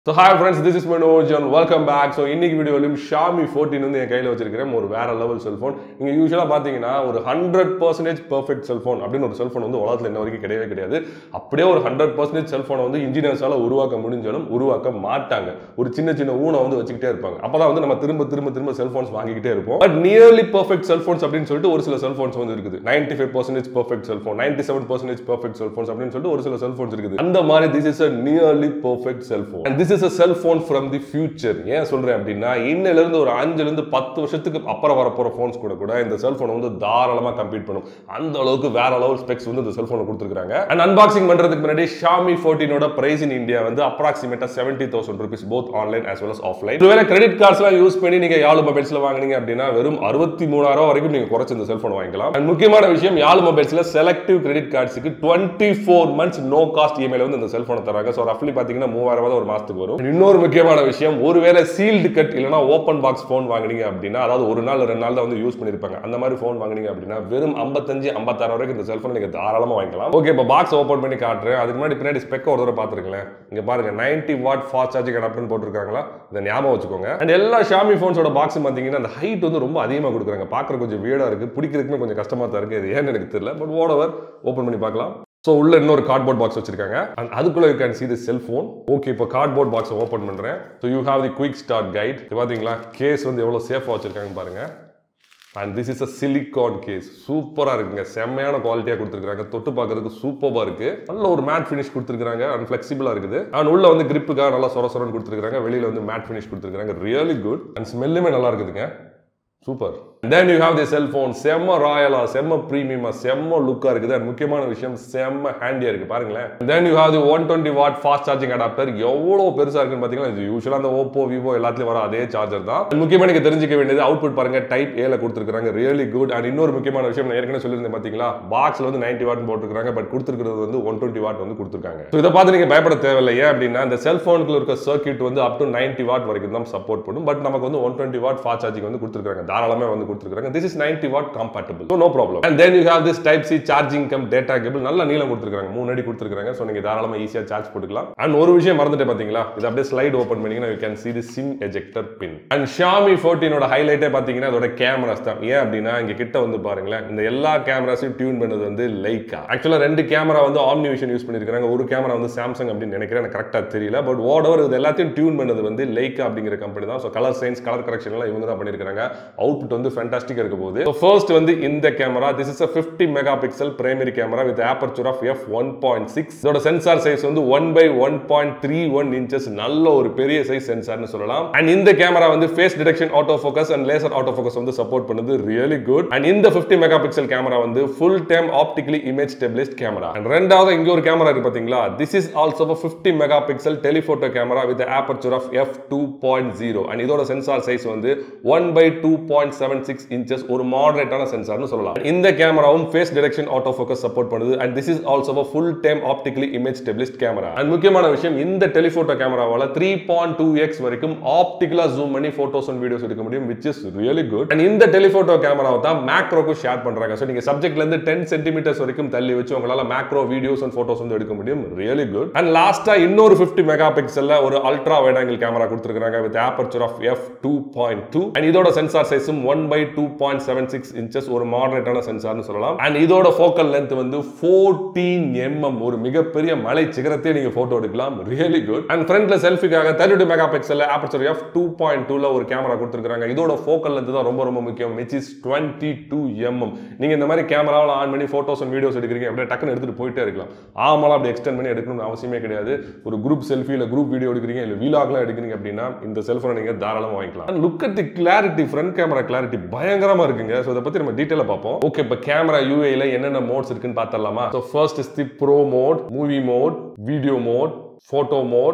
So hi friends this is Manoj and welcome back so இன்னைக்கு வீடியோலையும் Xiaomi fourteen வந்து என் கையில் வச்சிருக்கிறேன் ஒரு வேற லெவல் செல்ஃபோன் நீங்கள் யூஸ்வலாக பார்த்தீங்கன்னா ஒரு ஹண்ட்ரட் பர்சன்டேஜ் பர்ஃபெக்ட் செல்ஃபோன் அப்படின்னு ஒரு செல்ஃபோன் வந்து உலகத்தில் இன்ன வரைக்கும் கிடையவே கிடையாது அப்படியே ஒரு ஹண்ட்ரட் பர்சன்டேஜ் செல்ஃபோனை வந்து இன்ஜினியர்ஸால் உருவாக்க முடிஞ்சாலும் உருவாக்க மாட்டாங்க ஒரு சின்ன சின்ன ஊனை வந்து வச்சுக்கிட்டே இருப்பாங்க அப்போ தான் வந்து நம்ம திரும்ப திரும்ப திரும்ப செல்ஃபோன்ஸ் வாங்கிக்கிட்டே இருப்போம் பட் நியர்லி பர்ஃபெக்ட் செல்ஃபோன்ஸ் அப்படின்னு சொல்லிட்டு ஒரு சில செல்ஃபோன்ஸ் வந்து இருக்குது ninety five percentage perfect cellphone ninety seven percentage perfect cellphones அப்படின்னு சொல்லிட்டு ஒரு சில செல்ஃபோன்ஸ் இருக்குது அந்த மாதிரி this is a nearly perfect cellphone and this is a cellphone from the future ஏன் சொல்றேன் அப்படின்னா இன்னில இருந்து ஒரு அஞ்சுல இருந்து பத்து வருஷத்துக்கு அப்புறம் வரப்போற ஃபோன்ஸ் கூட கூட இந்த செல்ஃபோன் வந்து தாராளமா கம்ப்ளீட் பண்ணும் அந்த அளவுக்கு வேற லெவல் ஸ்பெக்ஸ் வந்து இந்த செல்ஃபோனை கொடுத்துருக்காங்க அண்ட் அன்பாக்சிங் பண்றதுக்கு முன்னாடி ஷாமி ஃபோர்டீனோட பிரைஸ் இன் இந்தியா வந்து அப்ராக்சிமேட்டா seventy thousand rupees both online as well as offline ஒருவேளை கிரெடிட் கார்ட்ஸ்லாம் யூஸ் பண்ணி நீங்க யாழ் மொபைல்ஸ்ல வாங்குனீங்க அப்படின்னா வெறும் அறுபத்தி மூணாயிரம் வரைக்கும் நீங்க குறைச்சு இந்த செல்ஃபோன் வாங்கிக்கலாம் அண்ட் முக்கியமான விஷயம் யாழ் மொபைல்ஸ்ல செலக்டிவ் கிரெடிட் கார்ட்ஸுக்கு twenty four months no cost EMI வந்து இந்த செல்ஃபோனை தராங்க ஸோ ரஃப்லி பார்த்தீங்கன்னா மூவாயிரம் ரூபாய் ஒரு மாசத்துக்கு வரும் இன்னொரு முக்கியமான விஷயம் ஒருவேளை சீல்டு கட் இல்லைனா ஓப்பன் பாக்ஸ் ஃபோன் வாங்குனீங்க அப்படின்னா அதாவது ஒரு நாள் ரெண்டு நாள் தான் வந்து யூஸ் பண்ணிருப்பாங்க அந்த மாதிரி ஃபோன் வாங்குனீங்க அப்படின்னா வெறும் ஐம்பத்தஞ்சு ஐம்பத்தாறு வரைக்கும் இந்த செல்ஃபோன் நீங்க தாராளமா வாங்கிக்கலாம் ஓகே இப்போ பாக்ஸ் ஓப்பன் பண்ணி காட்டுறேன் அதுக்கு முன்னாடி பின்னாடி ஸ்பெக் ஒரு தடவை பார்த்துருக்கேன் இங்க பாருங்க 90 வாட் ஃபாஸ்ட் சார்ஜிங் அடாப்டர்னு போட்டிருக்காங்களா இதை ஞாபகம் வச்சுக்கோங்க அண்ட் எல்லா ஷாமி ஃபோன்ஸோட பாக்ஸ் பார்த்தீங்கன்னா அந்த ஹைட் வந்து ரொம்ப அதிகமாக கொடுக்குறாங்க பார்க்குற கொஞ்சம் வீடா இருக்கு பிடிக்கிறதுக்குமே கொஞ்சம் கஷ்டமா தான் இருக்கு இது ஏன்னு எனக்கு தெரியல பட் ஓடவர் ஓப்பன் பண்ணி பார்க்கலாம் ஸோ உள்ள இன்னொரு கார்ட்போர்ட் பாக்ஸ் வச்சிருக்காங்க அண்ட் அதுக்குள்ள you can see the cellphone okay இப்போ கார்ட்போர்ட் பாக்ஸ் ஓப்பன் பண்றேன் so you have the quick start guide பாத்தீங்களா கேஸ் வந்து எவ்வளோ சேஃபாக வச்சிருக்காங்க பாருங்க and this is a silicone case சூப்பராக இருக்குங்க செம்மையான குவாலிட்டியாக கொடுத்துருக்காங்க தொட்டு பார்க்கறதுக்கு சூப்பராக இருக்கு நல்ல ஒரு மேட் ஃபினிஷ் கொடுத்துருக்காங்க அண்ட் ஃபிளெக்சிபிளாக இருக்குது அண்ட் உள்ள வந்து கிரிப்புக்காக நல்லா சொர சொரன்னு கொடுத்துருக்காங்க வெளியில வந்து மேட் ஃபினிஷ் கொடுத்துருக்காங்க ரியலி குட் அண்ட் ஸ்மெல்லுமே நல்லா இருக்குதுங்க super then you have the cellphone செம்ம ராயலா செம்ம ப்ரீமியமா செம்ம லுக்கா இருக்குது அண்ட் முக்கியமான விஷயம் செம்ம ஹேண்டியா இருக்கு பாருங்களேன் then you have the one twenty watt fast charging adapter எவ்வளோ பெருசா இருக்குன்னு பாத்தீங்கன்னா இது யூஸ்வலா அந்த ஓப்போ விவோ எல்லாத்துலயும் வர அதே சார்ஜர் தான் And முக்கியமா நீங்க தெரிஞ்சுக்க வேண்டியது அவுட்புட் பாருங்க டைப் ஏல கொடுத்துருக்காங்க ரியலி குட் அண்ட் இன்னொரு முக்கியமான விஷயம் நான் ஏற்கனவே சொல்லியிருந்தேன் பாத்தீங்களா பாக்ஸ்ல வந்து நைன்டி வாட் போட்டுருக்காங்க பட் கொடுத்துருக்கிறது வந்து ஒன் டுவெண்ட்டி வாட் வந்து கொடுத்துருக்காங்க ஸோ இதை பார்த்து நீங்க பயப்பட தேவையில்லை ஏன் அப்படின்னா இந்த செல்ஃபோனுக்குள்ள இருக்க சர்க்கியூட் வந்து அப் டு நைன்டி வாட் வரைக்கும் தான் சப்போர்ட் பண்ணும் பட் நமக்கு வந்து one twenty watt fast charging வந்து கொடுத்துருக்காங்க தாராளமே வந்து கொடுத்துருக்காங்க this is ninety watt compatible so no problem and then you have this type C charging cum data cable நல்ல நீளம் கொடுத்துருக்காங்க மூணு அடி கொடுத்துருக்காங்க ஸோ நீங்க தாராளமா ஈஸியாக சார்ஜ் போட்டுக்கலாம் அண்ட் ஒரு விஷயம் மறந்துட்டே பாத்தீங்களா இது அப்படியே ஸ்லைட் ஓப்பன் பண்ணீங்கன்னா you can see the SIM ejector pin and Xiaomi ஃபோர்டீனோட ஹைலைட்டே பாத்தீங்கன்னா அதோட கேமராஸ் தான் ஏன் அப்படின்னா இங்க கிட்ட வந்து பாருங்களேன் இந்த எல்லா கேமராஸையும் டியூன் பண்ணது வந்து லைக்கா ஆக்சுவலா ரெண்டு கேமரா வந்து ஆம்னி விஷன் யூஸ் பண்ணிருக்காங்க ஒரு கேமரா வந்து சாம்சங் அப்படின்னு நினைக்கிறேன் எனக்கு கரெக்டாக தெரியல பட் வாட் ஓவர் இது எல்லாத்தையும் டியூன் பண்ணது வந்து லைக்கா அப்படிங்கிற கம்பெனி தான் so colour science colour correction எல்லாம் இவங்க தான் பண்ணியிருக்காங்க அவுட்புட் வந்து ஃபேண்டாஸ்டிக்காக இருக்க போகுது ஸோ ஃபர்ஸ்ட் வந்து இந்த camera this is a fifty megapixel primary camera with aperture of F one point six இதோட சென்சார் சைஸ் வந்து one by one point three one inches நல்ல ஒரு பெரிய சைஸ் சென்சார்னு சொல்லலாம் அண்ட் இந்த கேமரா வந்து face detection auto focus and laser auto focus வந்து support பண்ணுது ரியலி குட் அண்ட் இந்த ஃபிஃப்டி மெகா பிக்சல் கேமரா வந்து full time optically image stabilised camera and ரெண்டாவது இங்க ஒரு கேமரா இருக்கு பாத்தீங்களா this is also fifty megapixel telephoto camera with aperture of F two point zero and இதோட sensor size வந்து one by two point seven six inches ஒரு மாடரேட்டான சென்சார்னு சொல்லலாம் இந்த கேமராவும் face detection auto focus support பண்ணுது and this is also full time optically image stabilised camera and முக்கியமான விஷயம் இந்த டெலிஃபோட்டோ கேமராவால த்ரீ பாயிண்ட் டூ எக்ஸ் வரைக்கும் ஆப்டிகலா ஜூம் பண்ணி போட்டோஸ் அண்ட் வீடியோஸ் எடுக்க முடியும் which is really good and இந்த டெலிஃபோட்டோ கேமராவை தான் மேக்ரோக்கு ஷேர் பண்றாங்க ஸோ நீங்க சப்ஜெக்ட்ல இருந்து டென் சென்டிமீட்டர்ஸ் வரைக்கும் தள்ளி வச்சு உங்களால மேக்ரோ வீடியோஸ் அண்ட் போட்டோஸ் வந்து எடுக்க முடியும் ரியலி குட் அண்ட் லாஸ்டா இன்னொரு ஃபிஃப்டி மெகா பிக்சல்ல ஒரு அல்ட்ரா வைட் ஆங்கிள் கேமரா கொடுத்துருக்காங்க with aperture of F two point two and இதோட சென்சார் சைஸும் one by two point seven six inches ஒரு மாடரேட்டான சென்சார்னு சொல்லலாம் அண்ட் இதோட ஃபோக்கல் லென்த் வந்து ஃபோர்டீன் எம்எம் ஒரு மிகப்பெரிய மலை சிகரத்தையே நீங்க போட்டோ எடுக்கலாம் ரியலி குட் அண்ட் ஃப்ரண்ட்ல செல்ஃபிக்காக thirty two megapixel aperture F two point டூல ஒரு கேமரா கொடுத்துருக்காங்க இதோட ஃபோக்கல் லென்த் தான் ரொம்ப ரொம்ப முக்கியம் which is twenty two mm நீங்க இந்த மாதிரி கேமராவில் ஆன் பண்ணி போட்டோஸ் அண்ட் வீடியோஸ் எடுக்கிறீங்க அப்படியே டக்குன்னு எடுத்துட்டு போயிட்டே இருக்கலாம் ஆமாலாம் அப்படி எக்ஸ்டெண்ட் பண்ணி எடுக்கணும்னு அவசியமே கிடையாது ஒரு குரூப் செல்ஃபி இல்லை குரூப் வீடியோ எடுக்கிறீங்க இல்லை வீலாக்லாம் எடுக்கிறீங்க அப்படின்னா இந்த செல்ஃபோனை நீங்க தாராளமாக வாங்கிக்கலாம் look at the clarity front camera clarity பயங்கரமா இருக்குங்க ஸோ இதை பத்தி நம்ம டீட்டெயிலாக பார்ப்போம் ஓகே இப்போ கேமரா யூஏல என்னென்ன மோட்ஸ் இருக்குன்னு பார்த்தரலாமா so first is the pro mode movie mode video mode photo mode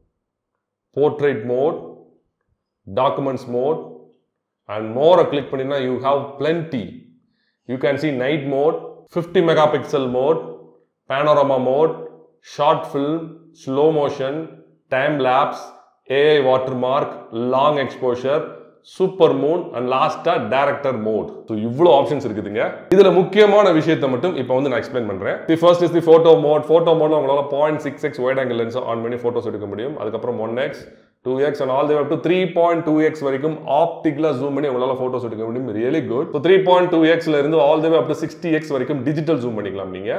portrait mode documents mode and மோரை கிளிக் பண்ணினா you have plenty you can see night mode fifty megapixel mode panorama mode short film slow motion time lapse AI watermark long exposure super mode and லாஸ்டா director mode so இவ்வளோ options இருக்குதுங்க இதுல முக்கியமான விஷயத்தை மட்டும் இப்போ வந்து நான் எக்ஸ்பிளைன் பண்றேன் the first is the photo mode photo மோட்ல உங்களால point six X wide angle lens on பண்ணி போட்டோஸ் எடுக்க முடியும் அதுக்கப்புறம் one X two X and all the to three point two X வரைக்கும் ஆப்டிக்கலாக ஜூம் பண்ணி உங்களால் ஃபோட்டோஸ் எடுக்க முடியும் really good so three point two எக்ஸ்ல இருந்து all the way up to sixty X வரைக்கும் டிஜிட்டல் ஜூம் பண்ணிக்கலாம் நீங்க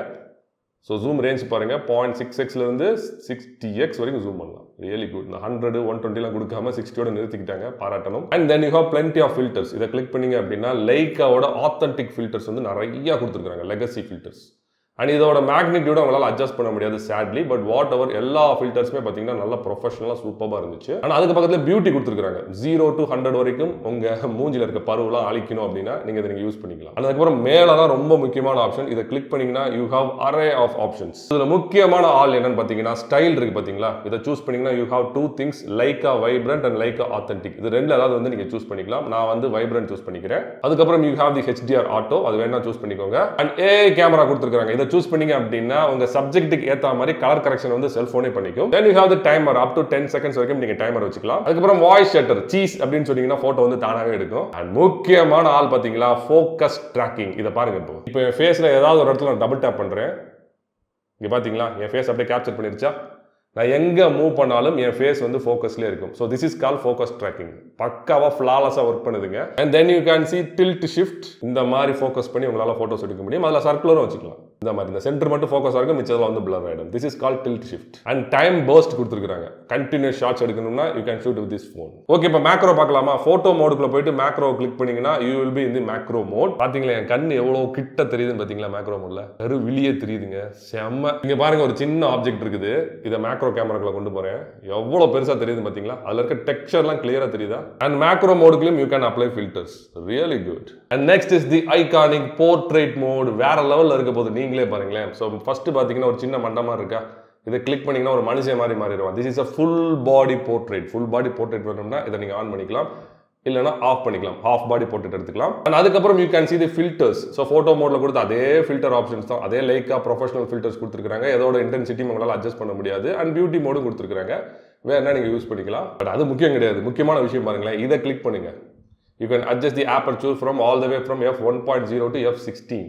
ஸோ ஜூம் ரேஞ்ச் பாருங்க பாயிண்ட் சிக்ஸ் எக்ஸ்ல இருந்து சிக்ஸ்டி எக்ஸ் வரைக்கும் ஜூம் பண்ணலாம் ரியலி குட் இந்த ஹண்ட்ரட் ஒன் டுவெண்ட்டிலாம் கொடுக்காம சிக்ஸ்டியோட நிறுத்திக்கிட்டாங்க பாராட்டணும் and then you have plenty of filters இதை கிளிக் பண்ணீங்க அப்படின்னா லைக்காவோட ஆத்தென்டிக் ஃபில்டர்ஸ் வந்து நிறைய கொடுத்துருக்காங்க லெகசி ஃபில்டர்ஸ் அண்ட் இதோட மேக்னிட்யூட உங்களால் அட்ஜஸ்ட் பண்ண முடியாது சேட்லி பட் வாட் எவர் எல்லா ஃபில்டர்ஸுமே பார்த்தீங்கன்னா நல்லா ப்ரொஃபஷனலாக சூப்பராக இருந்துச்சு ஆனால் அதுக்கு பக்கத்தில் பியூட்டி கொடுத்துருக்காங்க ஜீரோ டு ஹண்ட்ரட் வரைக்கும் உங்கள் மூஞ்சில் இருக்க பருவெல்லாம் அழிக்கணும் அப்படின்னா நீங்கள் இதை நீங்கள் யூஸ் பண்ணிக்கலாம் And அதுக்கப்புறம் மேலே தான் ரொம்ப முக்கியமான ஆப்ஷன் இதை கிளிக் பண்ணீங்கன்னா you have array of options இதில் முக்கியமான ஆல் என்னன்னு பார்த்தீங்கன்னா ஸ்டைல் இருக்கு பார்த்தீங்களா இதை சூஸ் பண்ணீங்கன்னா you have two things Leica vibrant and Leica authentic இது ரெண்டு அதாவது வந்து நீங்கள் சூஸ் பண்ணிக்கலாம் நான் வந்து வைப்ரண்ட் சூஸ் பண்ணிக்கிறேன் அதுக்கப்புறம் you have the HDR auto அது வேணா சூஸ் பண்ணிக்கோங்க அண்ட் ஏ கேமரா கொடுத்துருக்காங்க இதை சூஸ் பண்ணீங்க அப்படின்னா உங்க சப்ஜெக்ட்டுக்கு ஏற்ற மாதிரி கலர் கரெக்ஷன் வந்து செல்போனே பண்ணிக்கும் then you have the timer up to ten seconds வரைக்கும் நீங்க டைமர் வச்சுக்கலாம் அதுக்கப்புறம் வாய்ஸ் ஷட்டர் சீஸ் அப்படின்னு சொன்னீங்கன்னா போட்டோ வந்து தானாவே எடுக்கும் அண்ட் முக்கியமான ஆள் பாத்தீங்களா ஃபோக்கஸ் ட்ராக்கிங் இதை பாருங்க இப்போ இப்போ என் ஃபேஸ்ல ஏதாவது ஒரு இடத்துல நான் டபுள் டேப் பண்றேன் இங்க பாத்தீங்களா என் ஃபேஸ் அப்படியே கேப்சர் பண்ணிருச்சா நான் எங்க மூவ் பண்ணாலும் என் ஃபேஸ் வந்து ஃபோக்கஸ்லேயே இருக்கும் so this is call focus tracking பக்காவா ஃபிளாலஸாக ஒர்க் பண்ணுதுங்க and then you can see tilt shift இந்த மாதிரி ஃபோக்கஸ் பண்ணி உங்களால் ஃபோட்டோஸ் எடுக்க முடியும் அதில் சர்க்குலரும் வச்சுக்கலாம் இந்த மாதிரி இந்த சென்டர் மட்டும் ஃபோக்கஸ் ஆகும் மிச்சத்தில் வந்து பிளர் ஆகிடும் this is call tilt shift and time burst கொடுத்துருக்காங்க கண்டினியூஸ் ஷார்ட்ஸ் எடுக்கணும்னா you can shoot with this phone okay இப்போ மேக்ரோ பார்க்கலாமா ஃபோட்டோ மோடுக்குள்ள போயிட்டு மேக்ரோ கிளிக் பண்ணீங்கன்னா யூ வில் பி இந்த மேக்ரோ மோட் பார்த்தீங்களா என் கண் எவ்வளோ கிட்ட தெரியுதுன்னு பார்த்தீங்களா மேக்ரோ மோட்ல கரு வெளியே தெரியுதுங்க செம்ம இங்க பாருங்க ஒரு சின்ன ஆப்ஜெக்ட் இருக்குது இதை மேக்ரோ கேமராக்குள்ள கொண்டு போறேன் எவ்வளோ பெருசா தெரியுது பார்த்தீங்களா அதில் இருக்க டெக்ஸ்சர்லாம் கிளியரா தெரியுதா அண்ட் மேக்ரோ மோடுக்குலையும் you can apply filters really good and next is the iconic portrait mode வேற லெவலில் இருக்க போது நீங்களே பாருங்களேன் ஸோ ஃபர்ஸ்ட் பார்த்தீங்கன்னா ஒரு சின்ன மண்டமா இருக்கா இதை கிளிக் பண்ணீங்கன்னா ஒரு மனுஷன் மாதிரி மாறிடுவான் this is a full body portrait full body portrait வேணும்னா இதை நீங்கள் ஆன் பண்ணிக்கலாம் இல்லைனா ஆஃப் பண்ணிக்கலாம் ஆஃப் பாடி போர்ட்ரேட் எடுத்துக்கலாம் அண்ட் அதுக்கப்புறம் you can see the filters so photo மோட்ல கொடுத்த அதே ஃபில்டர் ஆப்ஷன்ஸ் தான் அதே லைக்கா ப்ரொஃபஷனல் ஃபில்டர்ஸ் கொடுத்துருக்காங்க எதோட இன்டென்சிட்டி உங்களால் அட்ஜஸ்ட் பண்ண முடியாது அண்ட் பியூட்டி மோடும் கொடுத்துருக்காங்க வேணா நீங்கள் யூஸ் பண்ணிக்கலாம் பட் அது முக்கியம் கிடையாது முக்கியமான விஷயம் பாருங்களேன் இதை கிளிக் பண்ணுங்க you can adjust the aperture from all the way from F one point zero to F sixteen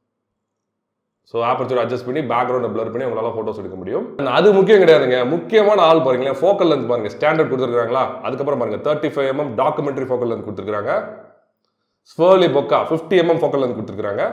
so aperture adjust பண்ணி பேக்ரவுண்டை blur பண்ணி உங்களால் ஃபோட்டோஸ் எடுக்க முடியும் And அது முக்கியம் கிடையாதுங்க முக்கியமான ஆள் பாருங்களேன் ஃபோக்கல் லென்த் பாருங்க ஸ்டாண்டர்ட் கொடுத்துருக்காங்களா அதுக்கப்புறம் பாருங்க thirty five mm documentary focal length கொடுத்துருக்காங்க swirly bokeh fifty mm focal length கொடுத்துருக்காங்க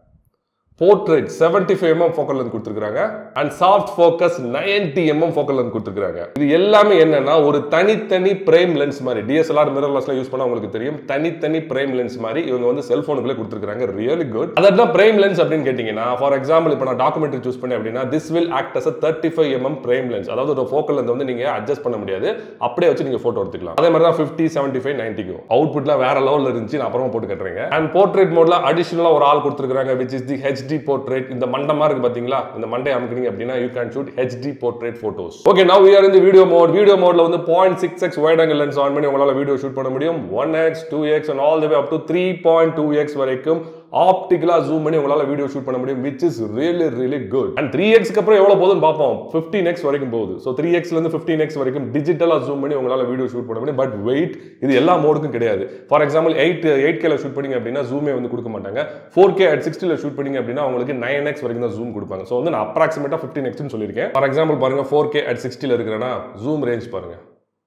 portrait seventy five mm focal length கொடுத்துருக்காங்க and soft focus ninety mm focal length கொடுத்துருக்காங்க இது எல்லாமே என்னன்னா ஒரு தனித்தனி பிரேம் லென்ஸ் மாதிரி டிஎஸ்எல்ஆர் மிரர்லெஸ்ல யூஸ் பண்ணா உங்களுக்கு தெரியும் தனித்தனி பிரேம் லென்ஸ் மாதிரி இவங்க வந்து செல்போனுக்குள்ளே கொடுத்துருக்காங்க ரியலி குட் அதான் பிரேம் லென்ஸ் அப்படின்னு கேட்டிங்கன்னா ஃபார் எக்ஸாம்பிள் இப்போ நான் டாக்குமெண்ட்ரி சூஸ் பண்ணேன் அப்படின்னா this will act as thirty five mm prime lens அதாவது ஒரு ஃபோக்கல் லென்த் வந்து நீங்க அட்ஜஸ்ட் பண்ண முடியாது அப்படியே வச்சு நீங்க போட்டோ எடுத்துக்கலாம் அதே மாதிரி தான் ஃபிஃப்டி செவன்டி ஃபைவ் நைன்டிக்கும் அவுட்புட்லாம் வேற லெவலில் இருந்துச்சு நான் அப்புறமா போட்டு கட்டுறேங்க அண்ட் போர்ட்ரேட் மோட்ல அடிஷனலாக ஒரு ஆள் கொடுத்துருக்காங்க which is the HD portrait இந்த மண்டமா இருக்கு பாத்தீங்களா இந்த மண்டை அமுக்குனீங்க அப்படின்னா you can shoot HD portrait photos okay now we are இந்த வீடியோ மோட் வீடியோ மோட்ல வந்து point six X wide angle lens on பண்ணி உங்களால வீடியோ ஷூட் பண்ண முடியும் one X two X and all the way up to three point two X வரைக்கும் ஆப்டிக்கலா zoom பண்ணி உங்களால வீடியோ ஷூட் பண்ண முடியும் which is really really good and three எக்ஸ்க்கு அப்புறம் எவ்வளவு போகுதுன்னு பார்ப்போம் ஃபிஃப்டீன் எக்ஸ் வரைக்கும் போகுது ஸோ த்ரீ எக்ஸ்ல இருந்து ஃபிஃப்டீன் எக்ஸ் வரைக்கும் டிஜிட்டலா ஜூம் பண்ணி உங்களால வீடியோ ஷூட் பண்ண முடியும் பட் வெயிட் இது எல்லா மோடுக்கும் கிடையாது ஃபார் எக்ஸாம்பிள் எயிட் எயிட் கேல ஷூட் பண்ணீங்க அப்படின்னா ஜூமே வந்து கொடுக்க மாட்டாங்க ஃபோர் கே அட் சிக்ஸ்டியில் ஷூட் பண்ணீங்க அப்படின்னா உங்களுக்கு நைன் எக்ஸ் வரைக்கும் தான் ஜூம் கொடுப்பாங்க ஸோ வந்து நான் அப்ராக்சிமேட்டா ஃபிஃப்டீன் எக்ஸ்னு சொல்லியிருக்கேன் ஃபார் எக்ஸாம்பிள் பாருங்க ஃபோர் கே அட் சிக்ஸ்டியில் இருக்கிறேன்னா ஜூம் ரேஞ்ச் பாருங்க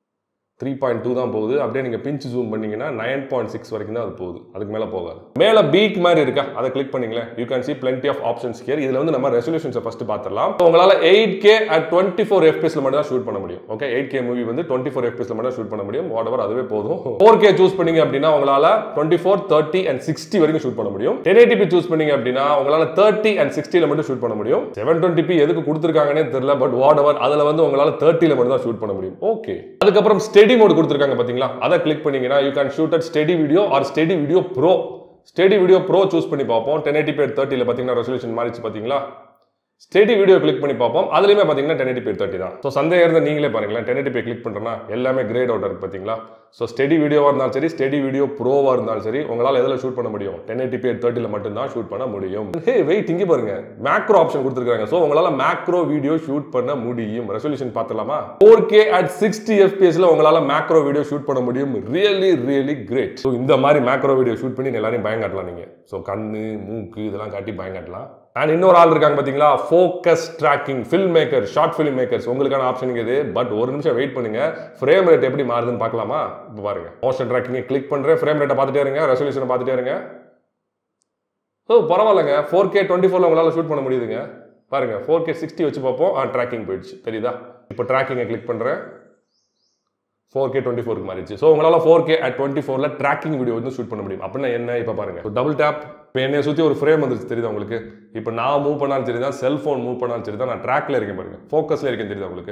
த்ரீ பாயிண்ட் டூ தான் போகுது அப்படியே நீங்கள் பிஞ்ச் ஜூம் பண்ணீங்கன்னா நைன் பாயிண்ட் சிக்ஸ் வரைக்கும் தான் அது போகுது அதுக்கு மேலே போகாது மேலே பீக் மாதிரி இருக்கா அதை கிளிக் பண்ணீங்களேன் you can see plenty of options கேர் இதில் வந்து நம்ம ரெசல்யூஷன்ஸை ஃபஸ்ட் பார்த்துடலாம் உங்களால் eight K at twenty four எஃபிஎஸ்ல மட்டும் தான் ஷூட் பண்ண முடியும் ஓகே எயிட் கே மூவி வந்து டுவெண்ட்டி ஃபோர் எஃபிஎஸ்ல மட்டும் ஷூட் பண்ண முடியும் வாட் எவர் அதுவே போதும் ஃபோர் கே சூஸ் பண்ணீங்க அப்படின்னா உங்களால் twenty four thirty and sixty வரைக்கும் ஷூட் பண்ண முடியும் டென் எயிட்டிபி சூஸ் பண்ணீங்க அப்படின்னா உங்களால் தேர்ட்டி அண்ட் சிக்ஸ்டியில் மட்டும் ஷூட் பண்ண முடியும் செவன் டுவெண்ட்டி பி எதுக்கு கொடுத்துருக்காங்கன்னே தெரியல பட் வாட் எவர் அதில் வந்து உங்களால் தேர்ட்டியில் மட்டும் தான் ஷூட் பண்ண முடியும் ஓகே அதுக்கப்புறம் ஸ்டெடி மோட் கொடுத்துருக்காங்க பார்த்தீங்களா அதை கிளிக் பண்ணீங்கன்னா you can shoot at steady video or steady video pro steady video pro choose பண்ணி பார்ப்போம் டென் எயிட்டி பே தேர்ட்டியில் பார்த்தீங்கன்னா ரெசல்யூஷன் மாறிச்சு பார்த்தீங்களா ஸ்டெடி வீடியோ கிளிக் பண்ணி பார்ப்போம் அதுலயுமே பார்த்தீங்கன்னா டென் எயிட்டி தேர்ட்டி தான் ஸோ சந்தேகம் இருந்தால் நீங்களே பாருங்களேன் டென் எயிட்டி கிளிக் பண்ணுறேன்னா எல்லாமே கிரேட் அவுட் இருக்கு பார்த்தீங்களா ஸோ ஸ்டெடி வீடியோவாக இருந்தாலும் சரி ஸ்டெடி வீடியோ ப்ரோவாக இருந்தாலும் சரி உங்களால் எதில் ஷூட் பண்ண முடியும் டென் எயிட்டி பி தேர்ட்டியில் மட்டும்தான் ஷூட் பண்ண முடியும் ஹே வெயிட் இங்கே பாருங்க மேக்ரோ ஆப்ஷன் கொடுத்துருக்காங்க ஸோ உங்களால் மேக்ரோ வீடியோ ஷூட் பண்ண முடியும் ரெசல்யூஷன் பார்த்துலாமா ஃபோர் கே அட் சிக்ஸ்டி எஃபிஎஸ்ல உங்களால் மேக்ரோ வீடியோ ஷூட் பண்ண முடியும் ரியலி ரியலி கிரேட் ஸோ இந்த மாதிரி மேக்ரோ வீடியோ ஷூட் பண்ணி எல்லாரையும் பயங்காட்டலாம் நீங்கள் ஸோ கண்ணு மூக்கு இதெல்லாம் காட்டி பயங்காட்டலாம் அண்ட் இன்னொரு ஆள் இருக்காங்க பார்த்தீங்களா focus tracking film maker short film makers உங்களுக்கான ஆப்ஷன் இது பட் ஒரு நிமிஷம் வெயிட் பண்ணுங்க ஃப்ரேம் ரேட் எப்படி மாறுதுன்னு பார்க்கலாமா இப்போ பாருங்க மோஷன் ட்ராக்கிங் கிளிக் பண்ணுறேன் ஃப்ரேம் ரேட்டை பார்த்துட்டே இருங்க ரெசல்யூஷனை பார்த்துட்டே இருங்க ஓ பரவாயில்லைங்க ஃபோர் கே டுவெண்ட்டி ஃபோரில் உங்களால் ஷூட் பண்ண முடியுதுங்க பாருங்க ஃபோர் கே சிக்ஸ்டி வச்சு பார்ப்போம் ஆ ட்ராக்கிங் போயிடுச்சு தெரியுதா இப்போ ட்ராக்கிங்கை கிளிக் பண்ணுறேன் ஃபோர் கே டுவெண்ட்டி ஃபோருக்கு மாறிடுச்சு ஸோ உங்களால் ஃபோர் கே அட் டுவெண்ட்டி ஃபோரில் ட்ராக்கிங் வீடியோ வந்து ஷூட் பண்ண முடியும் அப்படின்னா என்ன இப்போ பாருங்க டபுள் டேப் இப்போ என்னை சுற்றி ஒரு ஃப்ரேம் வந்துருச்சு தெரியுதா உங்களுக்கு இப்போ நான் மூவ் பண்ணாலும் சரி தான் செல்ஃபோன் மூவ் பண்ணாலும் சரி தான் நான் ட்ராக்ல இருக்கேன் பாருங்க ஃபோக்கஸில் இருக்கேன் தெரியுதா உங்களுக்கு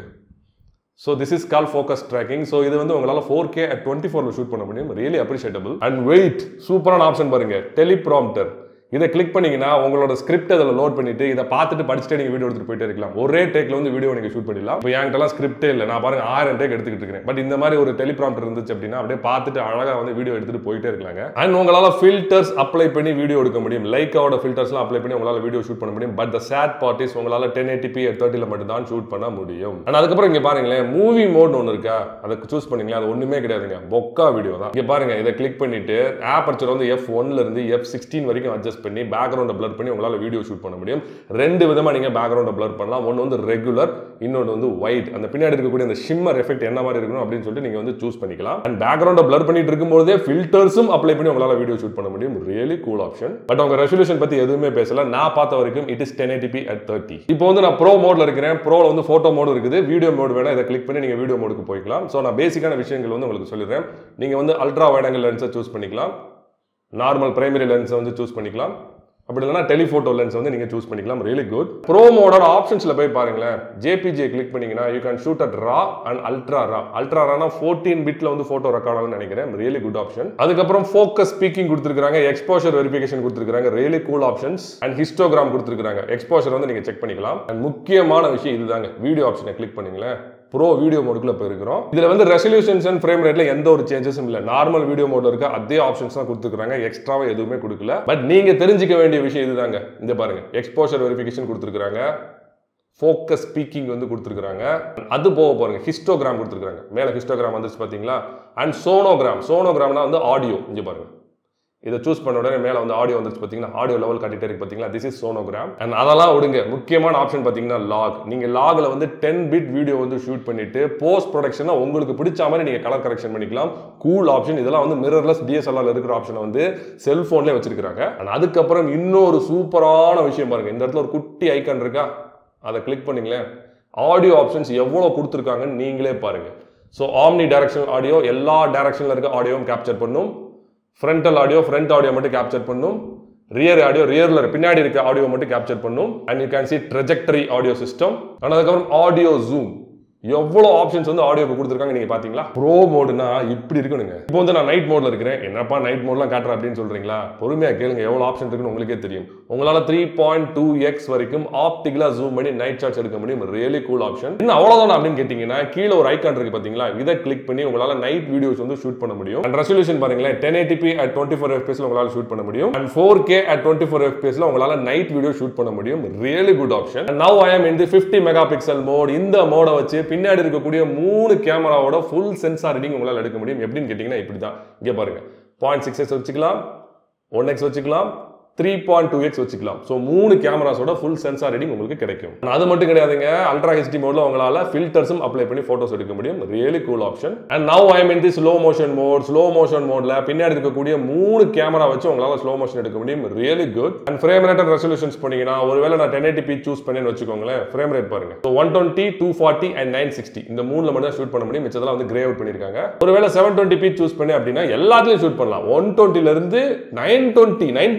so this is call focus tracking so இது வந்து உங்களால் ஃபோர் கே அட் டுவெண்ட்டி ஃபோரில் ஷூட் பண்ண முடியும் ரியலி அப்ரிஷியேட்டபிள் அண்ட் வெயிட் சூப்பரான ஆப்ஷன் பாருங்க டெலிப்ராம்டர் இதை கிளிக் பண்ணீங்கன்னா உங்களோட ஸ்கிரிப்ட் அதில் லோட் பண்ணிட்டு இதை பார்த்துட்டு படிச்சுட்டு நீங்கள் வீடியோ எடுத்துட்டு போயிட்டே இருக்கலாம் ஒரே டேக்ல வந்து வீடியோ நீங்கள் ஷூட் பண்ணிடலாம் இப்போ என்கிட்டலாம் ஸ்கிரிப்டே இல்லை நான் பாருங்க ஆயிரம் டேக் எடுத்துக்கிட்டு இருக்கேன் பட் இந்த மாதிரி ஒரு டெலிப்ராம்டர் இருந்துச்சு அப்படின்னா அப்படியே பார்த்துட்டு அழகாக வந்து வீடியோ எடுத்துட்டு போயிட்டே இருக்கலாங்க அண்ட் உங்களால் ஃபில்டர்ஸ் அப்ளை பண்ணி வீடியோ எடுக்க முடியும் லைக்காவோட ஃபில்டர்ஸ்லாம் அப்ளை பண்ணி உங்களால் வீடியோ ஷூட் பண்ண முடியும் பட் த சேட் பார்ட்டிஸ் உங்களால் டென் எயிட்டி பி தேர்ட்டியில் மட்டும் தான் ஷூட் பண்ண முடியும் அண்ட் அதுக்கப்புறம் இங்கே பாருங்களேன் மூவி மோட் ஒன்று இருக்கா அதை சூஸ் பண்ணீங்களா அது ஒன்றுமே கிடையாதுங்க பொக்கா வீடியோ தான் இங்கே பாருங்க இதை கிளிக் பண்ணிட்டு ஆப்பர்ச்சர் வந்து எஃப் ஒன்ல இருந்து எஃப் சிக்ஸ்டீன் வரைக்கும் அட்ஜஸ்ட் பண்ணி பேக்ரவுண்டை பிளர் பண்ணி உங்களால் வீடியோ ஷூட் பண்ண முடியும் ரெண்டு விதமாக நீங்கள் பேக்ரவுண்டை பிளர் பண்ணலாம் ஒன்று வந்து ரெகுலர் இன்னொன்று வந்து ஒயிட் அந்த பின்னாடி இருக்கக்கூடிய அந்த ஷிம்மர் எஃபெக்ட் என்ன மாதிரி இருக்கணும் அப்படின்னு சொல்லிட்டு நீங்கள் வந்து சூஸ் பண்ணிக்கலாம் அண்ட் பேக்ரவுண்டை பிளர் பண்ணிட்டு இருக்கும்போதே ஃபில்டர்ஸும் அப்ளை பண்ணி உங்களால் வீடியோ ஷூட் பண்ண முடியும் ரியலி கூல் ஆப்ஷன் பட் உங்க ரெசல்யூஷன் பற்றி எதுவுமே பேசல நான் பார்த்த வரைக்கும் it is ten eighty at thirty இப்போ வந்து நான் ப்ரோ மோட்ல இருக்கிறேன் ப்ரோல வந்து ஃபோட்டோ மோடு இருக்குது வீடியோ மோடு வேணா இதை கிளிக் பண்ணி நீங்கள் வீடியோ மோடுக்கு போய்க்கலாம் ஸோ நான் பேசிக்கான விஷயங்கள் வந்து உங்களுக்கு சொல்லிடுறேன் நீங்கள் வந்து அல்ட்ரா வைடங்கல் லென்ஸை சூஸ் பண்ணிக்கலாம் நார்மல் பிரைமரி லென்ஸை வந்து சூஸ் பண்ணிக்கலாம் அப்படி இல்லைனா டெலிஃபோட்டோ லென்ஸ் வந்து நீங்கள் சூஸ் பண்ணிக்கலாம் ரியலி குட் ப்ரோ மோடோட ஆப்ஷன்ஸில் போய் பாருங்களேன் ஜேபிஜே கிளிக் பண்ணீங்கன்னா you can shoot at raw and ultra raw ultra ரானா ஃபோர்டீன் பிட்ல வந்து ஃபோட்டோ ரெக்கார்ட் ஆகும்னு நினைக்கிறேன் ரியலி குட் ஆப்ஷன் அதுக்கப்புறம் ஃபோக்கஸ் ஸ்பீக்கிங் கொடுத்துருக்காங்க எக்ஸ்போஷர் வெரிஃபிகேஷன் கொடுத்துருக்காங்க really cool options and histogram கொடுத்துருக்காங்க எக்ஸ்போஷர் வந்து நீங்கள் செக் பண்ணிக்கலாம் அண்ட் முக்கியமான விஷயம் இதுதாங்க வீடியோ ஆப்ஷனை கிளிக் பண்ணீங்களேன் ப்ரோ வீடியோ மோடுக்குள்ள போயிருக்கிறோம் இதுல வந்து ரெசல்யூஷன்ஸ் அண்ட் ஃப்ரேம் ரேட்ல எந்த ஒரு சேஞ்சஸும் இல்ல நார்மல் வீடியோ மோட்ல இருக்க அதே ஆப்ஷன்ஸ் தான் கொடுத்துருக்காங்க எக்ஸ்ட்ராவா எதுவுமே கொடுக்கல பட் நீங்க தெரிஞ்சுக்க வேண்டிய விஷயம் இதுதாங்க இந்த பாருங்க எக்ஸ்போஷர் வெரிஃபிகேஷன் கொடுத்துருக்காங்க ஃபோக்கஸ் ஸ்பீக்கிங் வந்து கொடுத்துருக்காங்க அது போக பாருங்க ஹிஸ்டோகிராம் கொடுத்துருக்காங்க மேலே ஹிஸ்டோகிராம் வந்துச்சு பார்த்தீங்களா அண்ட் சோனோகிராம் சோனோகிராம்னா வந்து ஆடியோ இங்கே பாருங்க இதை சூஸ் பண்ண உடனே மேலே வந்து ஆடியோ வந்துச்சு பார்த்தீங்கன்னா ஆடியோ லெவல் காட்டிட்டே இருக்கு பார்த்தீங்களா திஸ் இஸ் சோனோகிராம் அண்ட் அதெல்லாம் விடுங்க முக்கியமான ஆப்ஷன் பார்த்தீங்கன்னா லாக் நீங்கள் லாகில் வந்து டென் பிட் வீடியோ வந்து ஷூட் பண்ணிட்டு போஸ்ட் ப்ரொடக்ஷனாக உங்களுக்கு பிடிச்ச மாதிரி நீங்கள் கலர் கரெக்ஷன் பண்ணிக்கலாம் கூல் ஆப்ஷன் இதெல்லாம் வந்து மிரர்லெஸ் டிஎஸ்எல்ஆர் இருக்கிற ஆப்ஷனை வந்து செல்ஃபோன்லேயே வச்சிருக்காங்க அண்ட் அதுக்கப்புறம் இன்னொரு சூப்பரான விஷயம் பாருங்க இந்த இடத்துல ஒரு குட்டி ஐக்கான் இருக்கா அதை கிளிக் பண்ணீங்களேன் ஆடியோ ஆப்ஷன்ஸ் எவ்வளோ கொடுத்துருக்காங்கன்னு நீங்களே பாருங்க ஸோ ஆம்னி டைரக்ஷன் ஆடியோ எல்லா டைரக்ஷனில் இருக்க ஆடியோவும் கேப்சர் பண்ணும் ஃப்ரண்டல் ஆடியோ ஃப்ரண்ட் ஆடியோ மட்டும் கேப்சர் பண்ணும் ரியர் ஆடியோ ரியரில் பின்னாடி இருக்க ஆடியோ மட்டும் கேப்சர் பண்ணும் and you can see trajectory audio system and அதுக்கப்புறம் ஆடியோ ஜூம் எவ்வளோ ஆப்ஷன்ஸ் வந்து ஆடியோக்கு கொடுத்துருக்காங்க நீங்க பாத்தீங்களா ப்ரோ மோடுனா இப்படி இருக்கணுங்க இப்போ வந்து நான் நைட் மோட்ல இருக்கிறேன் என்னப்பா நைட் மோட்லாம் காட்டுறேன் அப்படின்னு சொல்றீங்களா பொறுமையா கேளுங்க எவ்வளோ ஆப்ஷன் இருக்குன்னு உங்களுக்கே தெரியும் உங்களால த்ரீ பாயிண்ட் டூ எக்ஸ் வரைக்கும் ஆப்டிகலா ஜூம் பண்ணி நைட் ஷாட்ஸ் எடுக்க முடியும் ரியலி கூல் ஆப்ஷன் இன்னும் அவ்வளோதான் அப்படின்னு கேட்டிங்கன்னா கீழே ஒரு ஐக்கான் இருக்கு பாத்தீங்களா இதை கிளிக் பண்ணி உங்களால நைட் வீடியோஸ் வந்து ஷூட் பண்ண முடியும் அண்ட் ரெசல்யூஷன் பாருங்களேன் ten eighty P at twenty four எஃபிஎஸ்ல உங்களால ஷூட் பண்ண முடியும் and four K at twenty four எஃபிஎஸ்ல உங்களால நைட் வீடியோ ஷூட் பண்ண முடியும் really good option now I am இந்த ஃபிஃப்டி மெகா பிக்சல் மோட் இந்த மோட வச்சு பின்னாடி இருக்கக்கூடிய மூணு கேமராவோட ஃபுல் சென்சார் ரீடிங் உங்களால் எடுக்க முடியும் எப்படின்னு கேட்டிங்கன்னா இப்படி தான் இங்கே பாருங்க பாயிண்ட் சிக்ஸ் எக்ஸ் வச்சுக்கலாம் ஒன் எக்ஸ் வச்சுக்கலாம் த்ரீ பாயிண்ட் டூ எக்ஸ் வச்சுக்கலாம் ஸோ மூணு கேமராஸோட ஃபுல் சென்சார் ரீடிங் உங்களுக்கு கிடைக்கும் அது மட்டும் கிடையாதுங்க அல்ட்ரா ஹெச்டி மோட்ல உங்களால ஃபில்டர்ஸும் அப்ளை பண்ணி ஃபோட்டோஸ் எடுக்க முடியும் really cool option and now I mean the slow motion mode slow motion மோட்ல பின்னாடி இருக்கக்கூடிய மூணு கேமரா வச்சு உங்களால ஸ்லோ மோஷன் எடுக்க முடியும் really good and frame rate and resolutions பண்ணீங்கன்னா ஒருவேளை நான் டென் எயிட்டி சூஸ் பண்ணேன்னு வச்சுக்கோங்களேன் ஃப்ரேம் ரேட் பாருங்க so one twenty two forty and nine sixty இந்த மூணுல மட்டும் தான் ஷூட் பண்ண முடியும் மிச்சதெல்லாம் வந்து கிரே அவுட் பண்ணிருக்காங்க ஒருவேளை செவன் டுவெண்ட்டி பி சூஸ் பண்ணி அப்படின்னா எல்லாத்துலயும் ஷூட் பண்ணலாம் ஒன் டுவெண்ட்டில இருந்து nine twenty nineteen twenty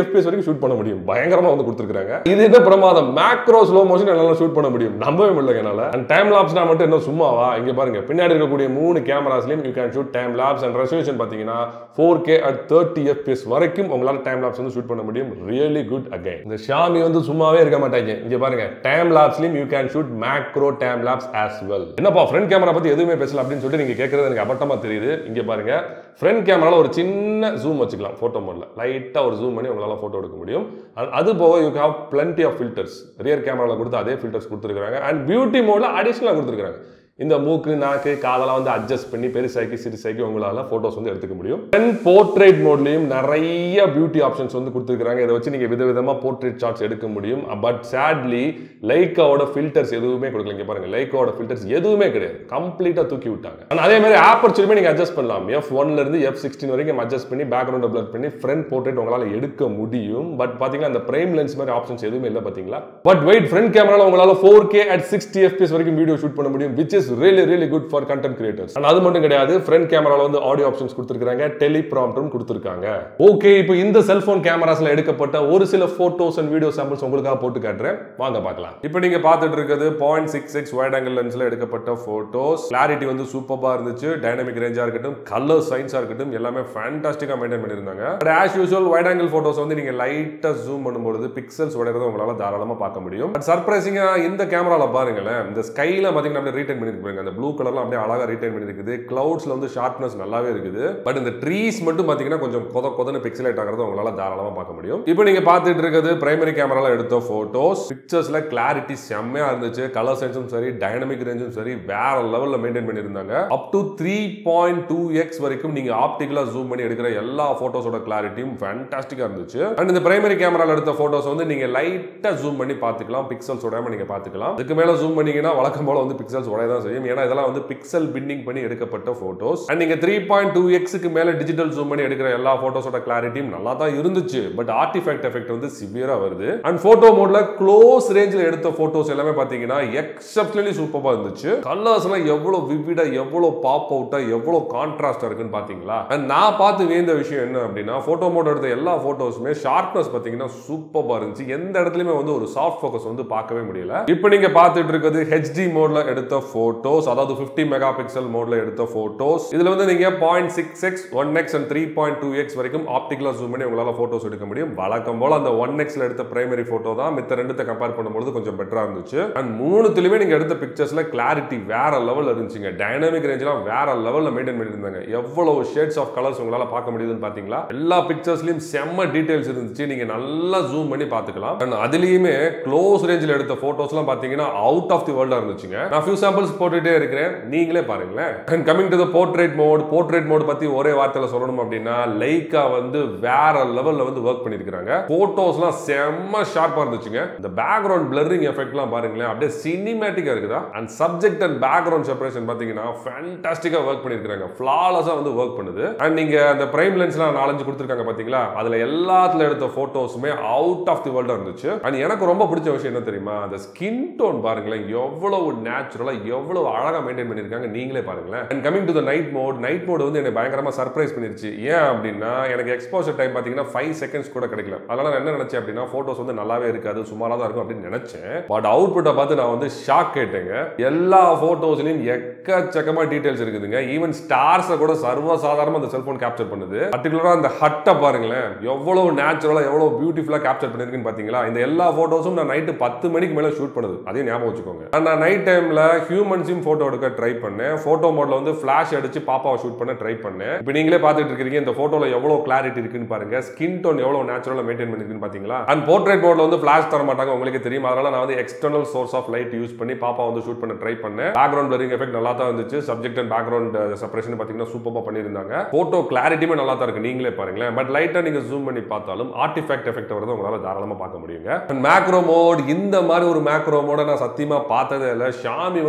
FPS வரைக்கும் ஷூட் பண்ண முடியும் பயங்கரமா வந்து கொடுத்துருக்காங்க இது என்ன பிரமாதம் மேக்ரோ ஸ்லோ மோஷன் என்னால ஷூட் பண்ண முடியும் நம்பவே முடியல என்னால அண்ட் டைம் லாப்ஸ்னா மட்டும் என்ன சும்மாவா இங்க பாருங்க பின்னாடி இருக்கக்கூடிய மூணு கேமராஸ்லயும் you can shoot time lapse and resolution பாத்தீங்கன்னா four K at thirty FPS வரைக்கும் உங்களால டைம் லாப்ஸ் வந்து ஷூட் பண்ண முடியும் ரியலி குட் அகைன் இந்த ஷாமி வந்து சும்மாவே இருக்க மாட்டாங்க இங்க பாருங்க டைம் லாப்ஸ்லயும் you can shoot macro time lapse as well என்னப்பா ஃப்ரண்ட் கேமரா பத்தி எதுவுமே பேசல அப்படின்னு சொல்லிட்டு நீங்க கேட்கறது எனக்கு அப்பட்டமா தெரியுது இங்க பாருங்க ஃப்ரண்ட் கேமரால ஒரு சின்ன ஜூம் வச்சுக்கலாம் போட்டோ மோட்ல லைட்டா ஒரு ஜூம் பண்ணி உங்களால போட்டோ எடுக்க முடியும் And அது போக you have plenty of filters rear கேமரால கொடுத்து அதே ஃபில்டர்ஸ் கொடுத்துருக்காங்க அண்ட் பியூட்டி மோட்ல அடிஷனலாக கொடுத்துருக்காங்க இந்த மூக்கு நாக்கு காதெல்லாம் வந்து அட்ஜஸ்ட் பண்ணி பெருசாக்கி சிறுசாக்கி உங்களால போட்டோஸ் வந்து எடுத்துக்க முடியும் தென் போர்ட்ரேட் மோட்லயும் நிறைய பியூட்டி ஆப்ஷன்ஸ் வந்து கொடுத்துருக்காங்க இதை வச்சு நீங்க விதவிதமா போர்ட்ரேட் ஷாட்ஸ் எடுக்க முடியும் பட் சேட்லி லைக்காவோட ஃபில்டர்ஸ் எதுவுமே கொடுக்கல இங்க பாருங்க லைக்காவோட ஃபில்டர்ஸ் எதுவுமே கிடையாது கம்ப்ளீட்டா தூக்கி விட்டாங்க And அதே மாதிரி ஆப்பர்ச்சுனிமே நீங்க அட்ஜஸ்ட் பண்ணலாம் எஃப் ஒன்ல இருந்து எஃப் சிக்ஸ்டீன் வரைக்கும் அட்ஜஸ்ட் பண்ணி பேக்ரவுண்ட் பிளர் பண்ணி ஃப்ரண்ட் போர்ட்ரேட் உங்களால எடுக்க முடியும் பட் பாத்தீங்கன்னா அந்த பிரைம் லென்ஸ் மாதிரி ஆப்ஷன்ஸ் எதுவுமே இல்லை பாத்தீங்களா பட் வெயிட் ஃப்ரண்ட் கேமரால உங்களால four K at sixty FPS வரைக்கும் வீடியோ ஷூட் பண்ண முடியும் which is really really good for content creators அது மட்டும் கிடையாது ஃப்ரண்ட் கேமரால வந்து ஆடியோ ஆப்ஷன்ஸ் கொடுத்துருக்காங்க டெலிப்ராம்டும் கொடுத்துருக்காங்க ஓகே இப்போ இந்த செல்போன் கேமராஸ்ல எடுக்கப்பட்ட ஒரு சில போட்டோஸ் அண்ட் வீடியோ சாம்பிள்ஸ் உங்களுக்காக போட்டு காட்டுறேன் வாங்க பார்க்கலாம் இப்போ நீங்க பார்த்துட்டு இருக்கிறது point six six wide angle லென்ஸ்ல எடுக்கப்பட்ட போட்டோஸ் கிளாரிட்டி வந்து சூப்பரா இருந்துச்சு டைனமிக் ரேஞ்சா இருக்கட்டும் கலர் சைன்ஸா இருக்கட்டும் எல்லாமே ஃபேண்டாஸ்டிக்கா மெயின்டைன் பண்ணியிருந்தாங்க but as usual wide angle photos வந்து நீங்க லைட்டா ஜூம் பண்ணும்போது பிக்சல்ஸ் உடையறத உங்களால தாராளமா பார்க்க முடியும் பட் சர்ப்ரைசிங்கா இந்த கேமரால பாருங்களேன் இந்த ஸ்கைல பாத்தீங்கன்னா அப்படியே ரீட்டைன் பண்ணிருக்காங்க அந்த ப்ளூ கலர்ல அப்படியே அழகா ரீட்டைன் பண்ணிருக்குது கிளவுட்ஸ்ல வந்து ஷார்ப்னஸ் நல்லாவே இருக்குது பட் இந்த ட்ரீஸ் மட்டும் பாத்தீங்கன்னா கொஞ்சம் கொத கொதன்னு பிக்சலேட் ஆகிறத உங்களால தாராளமா பார்க்க முடியும் இப்போ நீங்க பார்த்துட்டு இருக்கிறது பிரைமரி கேமரால எடுத்த போட்டோஸ் பிக்சர்ஸ்ல கிளாரிட்டி செம்மையா இருந்துச்சு கலர் சென்ஸும் சரி டைனமிக் ரேஞ்சும் சரி வேற லெவல்ல மெயின்டைன் பண்ணியிருந்தாங்க up to three point two X வரைக்கும் நீங்க ஆப்டிக்கலா ஜூம் பண்ணி எடுக்கிற எல்லா போட்டோஸோட கிளாரிட்டியும் ஃபேண்டாஸ்டிக்கா இருந்துச்சு அண்ட் இந்த பிரைமரி கேமரால எடுத்த போட்டோஸ் வந்து நீங்க லைட்டா ஜூம் பண்ணி பார்த்துக்கலாம் பிக்சல்ஸ் உடையாம நீங்க பார்த்துக்கலாம் இதுக்கு மேல ஜூம் பண்ணீங்கன்னா வழக்கம் போல வந்து பிக்சல்ஸ் உடைய தான் செய்யும் ஏன்னா இதெல்லாம் வந்து பிக்சல் பின்னிங் பண்ணி எடுக்கப்பட்ட போட்டோஸ் அண்ட் நீங்க த்ரீ பாயிண்ட் டூ எக்ஸுக்கு மேல டிஜிட்டல் ஜூம் பண்ணி எடுக்கிற எல்லா போட்டோஸோட கிளாரிட்டியும் நல்லா தான் இருந்துச்சு பட் ஆர்டிஃபேக்ட் எஃபெக்ட் வந்து சிவியரா வருது அண்ட் போட்டோ மோட்ல க்ளோஸ் ரேஞ்சில் எடுத்த போட்டோஸ் எல்லாமே பாத்தீங்கன்னா எக்ஸப்ஷனலி சூப்பரா இருந்துச்சு கலர்ஸ் எல்லாம் எவ்வளவு விவிடா எவ்வளவு பாப் அவுட்டா எவ்வளவு கான்ட்ராஸ்டா இருக்குன்னு பாத்தீங்களா அண்ட் நான் பார்த்து வேந்த விஷயம் என்ன அப்படின்னா போட்டோ மோட் எடுத்த எல்லா போட்டோஸுமே ஷார்ப்னஸ் பாத்தீங்கன்னா சூப்பரா இருந்துச்சு எந்த இடத்துலயுமே வந்து ஒரு சாஃப்ட் ஃபோக்கஸ் வந்து பார்க்கவே முடியல இப்போ நீங்க பார்த்துட்டு இருக்கிறது ஹெச்டி மோட்ல எடுத்த போட்டோஸ் அதாவது 50 மெகா பிக்சல் மோட்ல எடுத்த போட்டோஸ் இதுல வந்து நீங்க point six X one X and three point two X வரைக்கும் ஆப்டிகலா ஜூம் பண்ணி உங்களால போட்டோஸ் எடுக்க முடியும் வழக்கம் போல அந்த ஒன் எக்ஸ்ல எடுத்த பிரைமரி போட்டோ தான் மித்த ரெண்டுத்தை கம்பேர் பண்ணும்போது கொஞ்சம் பெட்டரா இருந்துச்சு அண்ட் மூணுத்துலயுமே நீங்க எடுத்த பிக்சர்ஸ்ல கிளாரிட்டி வேற லெவல்ல இருந்துச்சுங்க டைனமிக் ரேஞ்ச்லாம் வேற லெவல்ல மெயின்டைன் பண்ணியிருந்தாங்க எவ்வளவு ஷேட்ஸ் ஆஃப் கலர்ஸ் உங்களால பார்க்க முடியுதுன்னு பாத்தீங்களா எல்லா பிக்சர்ஸ்லயும் செம்ம டீடைல்ஸ் இருந்துச்சு நீங்க நல்லா ஜூம் பண்ணி பார்த்துக்கலாம் அண்ட் அதுலயுமே க்ளோஸ் ரேஞ்சில் எடுத்த போட்டோஸ்லாம் பாத்தீங்கன்னா அவுட் ஆஃப் தி வேர்ல்டா இருந்துச்சுங்க நான் ஃபியூ சாம்பிள்ஸ் போட்டுட்டே இருக்கிறேன் நீங்களே பாருங்களேன் and coming to the portrait mode portrait mode பத்தி ஒரே வார்த்தையில சொல்லணும் அப்படின்னா லைக்கா வந்து வேற லெவல்ல வந்து ஒர்க் பண்ணிருக்காங்க போட்டோஸ்லாம் செம்ம ஷார்ப்பா இருந்துச்சுங்க இந்த பேக்ரவுண்ட் பிளரிங் எஃபெக்ட்லாம் பாருங்களேன் அப்படியே சினிமேட்டிக்கா இருக்குதா and subject and background separation பாத்தீங்கன்னா ஃபேண்டாஸ்டிக்கா ஒர்க் பண்ணிருக்காங்க ஃபிளாலஸா வந்து ஒர்க் பண்ணுது அண்ட் நீங்க அந்த பிரைம் லென்ஸ்லாம் நாலஞ்சு கொடுத்துருக்காங்க பாத்தீங்களா அதுல எல்லாத்துல எடுத்த போட்டோஸுமே அவுட் ஆஃப் தி வேர்ல்டா இருந்துச்சு அண்ட் எனக்கு ரொம்ப பிடிச்ச விஷயம் என்ன தெரியுமா அந்த ஸ்கின் டோன் பாருங்களேன் எவ்வளவு நேச்சுரலா எவ்வளவு அழகா மெயின்டைன் பண்ணிருக்காங்க நீங்களே பாருங்களேன் and coming to the night mode night mode வந்து என்னை பயங்கரமா சர்ப்ரைஸ் பண்ணிருச்சு ஏன் அப்படின்னா எனக்கு எக்ஸ்போசர் டைம் பாத்தீங்கன்னா ஃபைவ் செகண்ட்ஸ் கூட கிடைக்கல அதனால நான் என்ன நினைச்சேன் அப்படின்னா போட்டோஸ் வந்து நல்லாவே இருக்காது சுமாரா தான் இருக்கும் அப்படின்னு நினைச்சேன் பட் அவுட்புட்டை பார்த்து நான் வந்து ஷாக் கேட்டேங்க எல்லா போட்டோஸ்லயும் எக்கச்சக்கமா டீடைல்ஸ் இருக்குதுங்க ஈவன் ஸ்டார்ஸை கூட சர்வ சாதாரணமா அந்த செல்போன் கேப்சர் பண்ணுது பர்டிகுலரா அந்த ஹட்டை பாருங்களேன் எவ்வளவு நேச்சுரலா எவ்வளவு பியூட்டிஃபுல்லா கேப்சர் பண்ணிருக்குன்னு பாத்தீங்களா இந்த எல்லா போட்டோஸும் நான் நைட்டு பத்து மணிக்கு மேல ஷூட் பண்ணுது அதையும் ஞாபகம் வச்சுக்கோங்க And நான் நைட் டைம்ல ஹியூமன்ஸையும் போட்டோ எடுக்க ட்ரை பண்ணேன் போட்டோ மோட்ல வந்து ஃபிளாஷ் அடிச்சு பாப்பாவை ஷூட் பண்ண ட்ரை பண்ணேன் இப்போ நீங்களே பார்த்துட்டு இருக்கீங்க இந்த போட்டோல எவ்வளவு கிளாரிட்டி இருக்குன்னு பாருங்க ஸ்கின் டோன் எவ்வளவு நேச்சுரலா மெயின்டைன் பண்ணிருக்குன்னு பாத்தீங்களா அண்ட் போர்ட்ரேட் மோட்ல வந்து ஃபிளாஷ் தர மாட்டாங்க உங்களுக்கு தெரியும் அதனால நான் வந்து external source of light use பண்ணி பாப்பா வந்து ஷூட் பண்ண ட்ரை பண்ணேன் பேக்ரவுண்ட் பிளரிங் எஃபெக்ட் நல்லா தான் இருந்துச்சு சப்ஜெக்ட் அண்ட் பேக்ரவுண்ட் செப்பரேஷன் பாத்தீங்கன்னா சூப்பரா பண்ணியிருந்தாங்க போட்டோ கிளாரிட்டியுமே நல்லா தான் இருக்கு நீங்களே பாருங்களேன் பட் லைட்டா நீங்க ஜூம் பண்ணி பார்த்தாலும் ஆர்டிஃபேக்ட் எஃபெக்ட் வரதை உங்களால தாராளமா பார்க்க முடியுங்க மேக்ரோ மோட் இந்த மாதிரி ஒரு மேக்ரோ மோட நான் சத்தியமா பார்த்ததே இல்லை ஷாமி வந்து ரொம்ப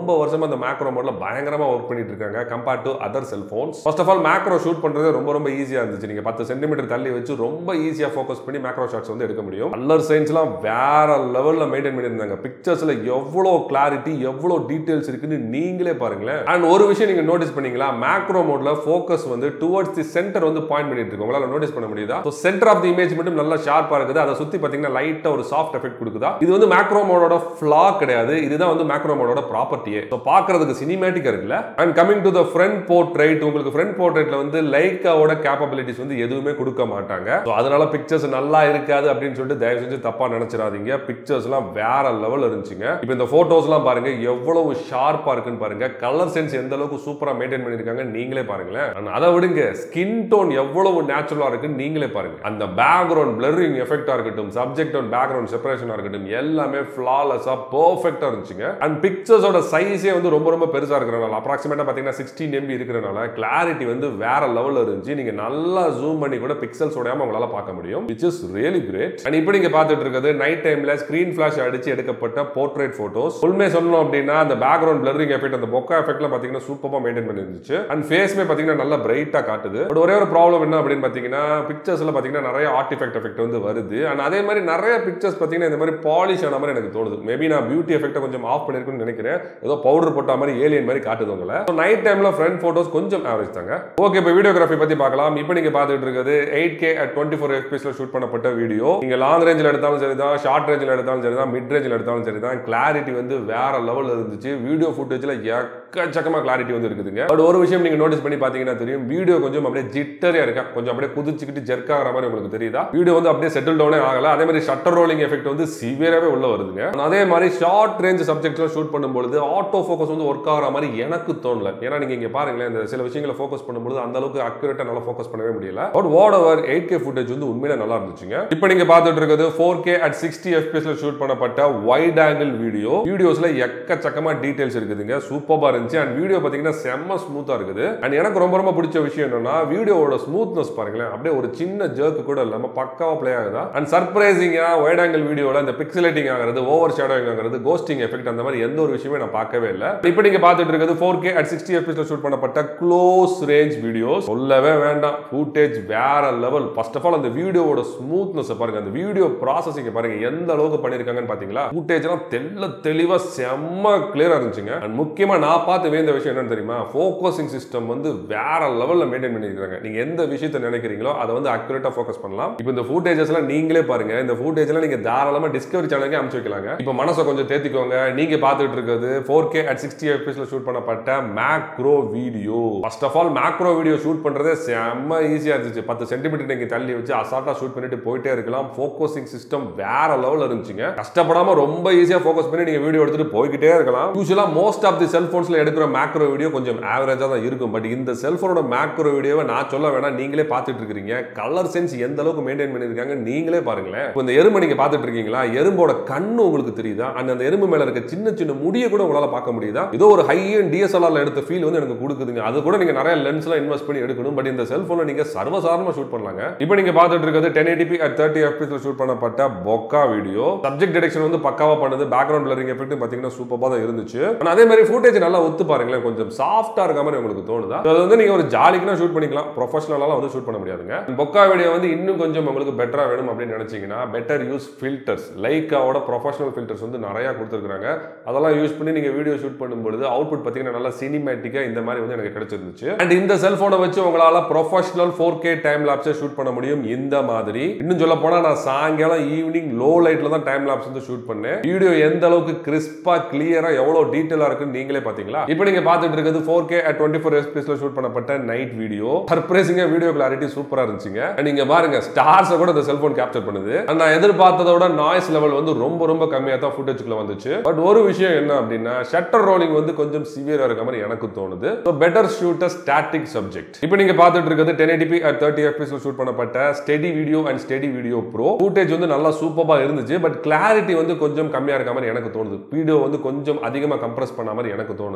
ரொம்ப வருஷமா அந்த மேக்ரோ மோட்ல பயங்கரமா ஒர்க் பண்ணிட்டு இருக்காங்க compared to other cellphones first of all macro shoot பண்றது ரொம்ப ரொம்ப ஈஸியா இருந்துச்சு நீங்க பத்து சென்டிமீட்டர் தள்ளி வச்சு ரொம்ப ஈஸியா ஃபோக்கஸ் பண்ணி மேக்ரோ ஷாட்ஸ் வந்து எடுக்க முடியும் கலர் சயின்ஸ்லாம் வேற லெவல்ல மெயின்டைன் பண்ணியிருந்தாங்க பிக்சர்ஸ்ல எவ்வளோ கிளாரிட்டி எவ்வளோ டீடைல்ஸ் இருக்குன்னு நீங்களே பாருங்களேன் அண்ட் ஒரு விஷயம் நீங்க நோட்டீஸ் பண்ணீங்களா மேக்ரோ மோட்ல ஃபோக்கஸ் வந்து டுவர்ட்ஸ் தி சென்டர் வந்து பாயிண்ட் பண்ணிட்டு இருக்கு உங்களால நோட்டீஸ் பண்ண முடியுதா so centre of the image மட்டும் நல்லா ஷார்ப்பா இருக்குது அதை சுத்தி பாத்தீங்கன்னா லைட்டா ஒரு சாஃப்ட் எஃபெக்ட் கொடுக்குதா இது வந்து மேக்ரோ மோடோட ஃபிளா கிடையாது இதுதான் வந்து மேக்ரோ மோடோட ப்ராப்பர்ட்டியே ஸோ பார்க்கறதுக்கு சினிமேட்டிக் இருக்குல்ல and coming to the front portrait உங்களுக்கு ஃப்ரண்ட் போர்ட்ரைட்ல வந்து லைக்காவோட கேப்பபிலிட்டிஸ் வந்து எதுவுமே கொடுக்க மாட்டாங்க ஸோ அதனால பிக்சர்ஸ் நல்லா இருக்காது அப்படின்னு சொல்லிட்டு தயவு செஞ்சு தப்பா நினைச்சிடாதீங்க பிக்சர்ஸ்லாம் வேற லெவல் இருந்துச்சுங்க இப்போ இந்த போட்டோஸ்லாம் பாருங்க எவ்வளவு ஷார்ப்பா இருக்குன்னு பாருங்க கலர் சென்ஸ் எந்த அளவுக்கு சூப்பரா மெயின்டைன் பண்ணிருக்காங்க நீங்களே பாருங்களேன் And அதை விடுங்க ஸ்கின் டோன் எவ்வளவு நேச்சுரலா இருக்குன்னு நீங்களே பாருங்க அந்த பேக்ரவுண்ட் பிளரிங் எஃபெக்டா இருக்கட்டும் சப்ஜெக்ட் அண்ட் பேக்ரவுண்ட் செப்பரேஷனா இருக்கட்டும் எல்லாமே ஃபிளாலஸா பெர்ஃபெக்டா இருந்துச்சுங்க அண்ட் பிக்சர்ஸோட சைஸே வந்து ரொம்ப ரொம்ப பெருசா இருக்கிறனால அப்ராக்சிமேட்டா பாத்தீங்கன்னா சிக்ஸ்டீன் எம்பி இருக்கிறனால கிளாரிட்டி வந்து வேற லெவல்ல இருந்துச்சு நீங்க நல்லா ஜூம் பண்ணி கூட பிக்சல்ஸ் உடையாம உங்களால பார்க்க முடியும் which is really great and இப்போ நீங்க பார்த்துட்டு இருக்கிறது நைட் டைம்ல ஸ்கிரீன் ஃபிளாஷ் அடிச்சு எடுக்கப்பட்ட போர்ட்ரேட் போட்டோஸ் உண்மையை சொல்லணும் அப்படின்னா அந்த பேக்ரவுண்ட் பிளரிங் எஃபெக்ட் அந்த பொக்கா எஃபெக்ட்ல பாத்தீங்கன்னா சூப்பரா மெயின்டைன் பண்ணி இருந்துச்சு அண்ட் ஃபேஸ்மே பாத்தீங்கன்னா நல்லா பிரைட்டா காட்டுது பட் ஒரே ஒரு ப்ராப்ளம் என்ன அப்படின்னு பாத்தீங்கன்னா பிக்சர்ஸ்ல பாத்தீங்கன்னா நிறைய ஆர்டிஃபெக்ட் எஃபெக்ட் வந்து வருது அண்ட் அதே மாதிரி நிறைய பிக்சர்ஸ் பாத்தீங்கன்னா இந்த மாதிரி பாலிஷ் ஆன மாதிரி எனக்கு தோணுது மேபி நான் பியூட்டி எஃபெக்ட்டை கொஞ்சம் ஆஃப் பண்ணிருக்குன்னு நினைக்கிறேன் ஏதோ பவுடர் போட்ட மாதிரி ஏலியன் மாதிரி காட்டுது உங்களை நைட் டைம்ல ஃப்ரண்ட் போட்டோஸ் கொஞ்சம் ஆவரேஜ் தாங்க ஓகே இப்போ வீடியோகிராஃபி பத்தி பார்க்கலாம் இப்போ நீங்க பார்த்துட்டு இருக்கிறது eight K at twenty four எஃபிஎஸ்ல ஷூட் பண்ணப்பட்ட வீடியோ நீங்க லாங் ரேஞ்சில் எடுத்தாலும் சரிதான் ஷார்ட் ரேஞ்சில் எடுத்தாலும் சரிதான் மிட் ரேஞ்சில் எடுத்தாலும் சரிதான் கிளாரிட்டி வந்து வேற லெவல் இருந்துச்சு வீடியோ ஃபுட்டேஜ்ல எக்கச்சக்கமா கிளாரிட்டி வந்து இருக்குதுங்க பட் ஒரு விஷயம் நீங்க நோட்டீஸ் பண்ணி பாத்தீங்கன்னா தெரியும் வீடியோ கொஞ்சம் அப்படியே ஜிட்டரியா இருக்கா கொஞ்சம் அப்படியே குதிச்சுக்கிட்டு ஜெர்க் ஆகிற மாதிரி உங்களுக்கு தெரியுதா வீடியோ வந்து அப்படியே செட்டில் டவுனே ஆகல அதே மாதிரி ஷட்டர் ரோலிங் எஃபெக்ட் வந்து சிவியராகவே உள்ள வருதுங்க அதே மாதிரி ஷார்ட் ரேஞ்ச் சப்ஜெக்ட்லாம் ஷூட் பண்ணும்பொழுது ஆட்டோ ஃபோக்கஸ் வந்து ஒர்க் ஆகிற மாதிரி எனக்கு தோணல ஏன்னா நீங்க இங்க பாருங்களேன் இந்த சில விஷயங்களை ஃபோக்கஸ் பண்ணும்போது அந்த அளவுக்கு அக்யூரேட்டா நல்லா ஃபோக்கஸ் பண்ணவே முடியல but whatever eight K footage வந்து உண்மையில நல்லா இருந்துச்சுங்க இப்போ நீங்க பார்த்துட்டு இருக்கிறது ஃபோர் கே அட் சிக்ஸ்டி எஃபிஎஸ்ல ஷூட் பண்ணப்பட்ட வைட் ஆங்கிள் வீடியோ வீடியோஸ்ல எக்கச்சக்கமா டீடைல்ஸ் இருக்குதுங்க சூப்பரா இருந்துச்சு அண்ட் வீடியோ பாத்தீங்கன்னா செம்ம ஸ்மூத்தா இருக்குது அண்ட் எனக்கு ரொம்ப ரொம்ப பிடிச்ச விஷயம் என்னன்னா வீடியோவோட ஸ்மூத்னஸ் பாருங்களேன் அப்படியே ஒரு சின்ன ஜர்க்கு கூட இல்லாம பக்காவா ப்ளே ஆகுதா அண்ட் சர்ப்ரைசிங்கா வைட் ஆங்கிள் வீடியோல இந்த பிக்சலேட்டிங் ஆகிறது ஓவர் ஷேடோவிங் ஆகிறது கோஸ்டிங் எஃபெக்ட் அந்த மாதிரி எந்த ஒரு விஷயமே நான் பார்க்கவே இல்லை இப்போ நீங்க பார்த்துட்டு இருக்கிறது ஃபோர் கே அட் சிக்ஸ்டி எஃபிஎஸ்ல ஷூட் பண்ணப்பட்ட க்ளோஸ் ரேஞ்ச் வீடியோ சொல்லவே வேண்டாம் ஃபுட்டேஜ் வேற லெவல் ஃபர்ஸ்ட் ஆஃப் ஆல் அந்த வீடியோவோட ஸ்மூத்னஸ் பாருங்க அந்த வீடியோ ப்ராசஸிங் பாருங்க எந்த அளவுக்கு பண்ணிருக்காங்கன்னு பாத்தீங்களா ஃபுட்டேஜ் எல்லாம் தெல்ல தெளிவா செம்ம கிளியரா இருந்துச்சுங்க அண்ட் முக்கியமா நான் பார்த்து வேந்த விஷயம் என்னன்னு தெரியுமா ஃபோக்கஸிங் சிஸ்டம் வந்து வேற லெவல்ல மெயின்டைன் பண்ணிருக்காங்க நீங்க எந்த விஷயத்தை நினைக்கிறீங்களோ அதை வந்து அக்யூரேட்டா ஃபோக்கஸ் பண்ணலாம் இப்போ இந்த ஃபுட்டேஜஸ் எல்லாம் நீங்களே பாருங்க இந்த ஃபுட்டேஜ் எல்லாம் நீங்க தாராளமா டிஸ்கவரி சேனலுக்கு அனுப்பிச்சு வைக்கலாங்க இப்போ மனசை கொஞ்சம் தேத்திக்கோங்க நீங்க பார்த்துட்டு இருக்கிறது ஃபோர் கே அட் சிக்ஸ்டி எஃபிஎஸ்ல ஷூட் பண்ணப்பட்ட macro video first of all macro video shoot பண்றதே செம்ம ஈஸியா இருந்துச்சு பத்து சென்டிமீட்டர் நீங்க தள்ளி வச்சு அசால்ட்டா ஷூட் பண்ணிட்டு போயிட்டே இருக்கலாம் ஃபோக்கஸிங் சிஸ்டம் வேற லெவல்ல இருந்துச்சுங்க கஷ்டப்படாம ரொம்ப ஈஸியா ஃபோக்கஸ் பண்ணி நீங்க வீடியோ எடுத்துட்டு போய்கிட்டே இருக்கலாம் யூஸ்வலா மோஸ்ட் ஆஃப் தி செல்போன்ஸ்ல எடுக்கிற மேக்ரோ வீடியோ கொஞ்சம் ஆவரேஜா தான் இருக்கும் பட் இந்த செல்போனோட மேக்ரோ வீடியோவை நான் சொல்ல வேணாம் நீங்களே பார்த்துட்டு இருக்கீங்க கலர் சென்ஸ் எந்த அளவுக்கு மெயின்டைன் பண்ணிருக்காங்க நீங்களே பாருங்களேன் இப்போ இந்த எறும்பு நீங்க பார்த்துட்டு இருக்கீங்களா எறும்போட கண்ணு உங்களுக்கு தெரியுதா அந்த அந்த எறும்பு மேல இருக்க சின்ன சின்ன முடியை கூட உங்களால பார்க்க முடியுதா ஏதோ ஒரு ஹை அண்ட் டிஎஸ்எல்ஆர்ல எடுத்த ஃபீல் வந்து எனக்கு கொடுக்குதுங்க அது கூட நீங்க நிறைய லென்ஸ்லாம் இன்வெஸ்ட் பண்ணி எடுக்கணும் பட் இந்த செல்போனை நீங்க சர்வசாதாரணமா ஷூட் பண்ணலாங்க இப்போ நீங்க பார்த்துட்டு இருக்கிறது டென் எயிட்டி அட் தேர்ட்டி எஃபிஎஸ்ல ஷூட் பண்ணப்பட்ட பொக்கா வீடியோ சப்ஜெக்ட் டிடெக்ஷன் வந்து பக்காவா பண்ணுது பேக்ரவுண்ட் பிளரிங் எஃபெக்ட் பாத்தீங்கன்னா சூப்பரா தான் இருந்துச்சு ஆனா அதே மாதிரி ஃபுட்டேஜ் நல்லா ஒத்து பாருங்களேன் கொஞ்சம் சாஃப்டா இருக்க மாதிரி உங்களுக்கு தோணுதா So அது வந்து நீங்க ஒரு ஜாலிக்குனா ஷூட் பண்ணிக்கலாம் ப்ரொஃபஷனலாலாம் வந்து ஷூட் பண்ண முடியாதுங்க பொக்கா வீடியோ வந்து இன்னும் கொஞ்சம் உங்களுக்கு பெட்டரா வேணும் அப்படின்னு நினைச்சீங்கன்னா பெட்டர் யூஸ் ஃபில்டர்ஸ் லைக்காவோட ப்ரொஃபஷனல் ஃபில்டர்ஸ் வந்து நிறைய கொடுத்துருக்காங்க அதெல்லாம் யூஸ் பண்ணி நீங்க வீடியோ ஷூட் பண்ணும்பொழுது அவுட்புட் பார்த்தீங்கன்னா நல்லா சினிமேட்டிக்கா இந்த மாதிரி வந்து எனக்கு கிடைச்சிருந்துச்சு அண்ட் இந்த செல்போனை வச்சு உங்களால ப்ரொஃபஷனல் ஃபோர் கே டைம் லாப்ஸை ஷூட் பண்ண முடியும் இந்த மாதிரி இன்னும் சொல்ல போனா நான் சாயங்காலம் ஈவினிங் லோ லைட்ல தான் டைம் லாப்ஸ் வந்து ஷூட் பண்ணேன் வீடியோ எந்த அளவுக்கு கிறிஸ்பா கிளியரா எவ்வளவு டீட்டெயிலா இருக்குன்னு நீங்களே பாத்தீங்களா இப்போ நீங்க பார்த்துட்டு இருக்கிறது four K at twenty four எஸ்பிஎஸ்ல ஷூட் பண்ணப்பட்ட நைட் வீடியோ சர்ப்ரைசிங்கா வீடியோ கிளாரிட்டி சூப்பரா இருந்துச்சுங்க And நீங்க பாருங்க ஸ்டார்ஸை கூட இந்த செல்போன் கேப்சர் பண்ணுது And நான் எதிர்பார்த்ததை விட நாய்ஸ் லெவல் வந்து ரொம்ப ரொம்ப கம்மியா தான் ஃபுட்டேஜ்குள்ள வந்துச்சு பட் ஒரு விஷயம் என்ன அப்படின்னா ஷட்டர் ரோலிங் வந்து கொஞ்சம் சிவியரா இருக்க மாதிரி எனக்கு தோணுது so better shoot a static subject இப்போ நீங்க பார்த்துட்டு இருக்கிறது டென் எயிட்டி அட் தேர்ட்டி எஃபிஎஸ்ல ஷூட் பண்ணப்பட்ட steady video and steady video pro footage வந்து நல்லா சூப்பரா இருந்துச்சு பட் கிளாரிட்டி வந்து கொஞ்சம் கம்மியா இருக்க மாதிரி எனக்கு தோணுது வீடியோ வந்து கொஞ்சம் அதிகமா கம்ப்ரஸ் பண்ண மாதிரி எனக்கு தோணுது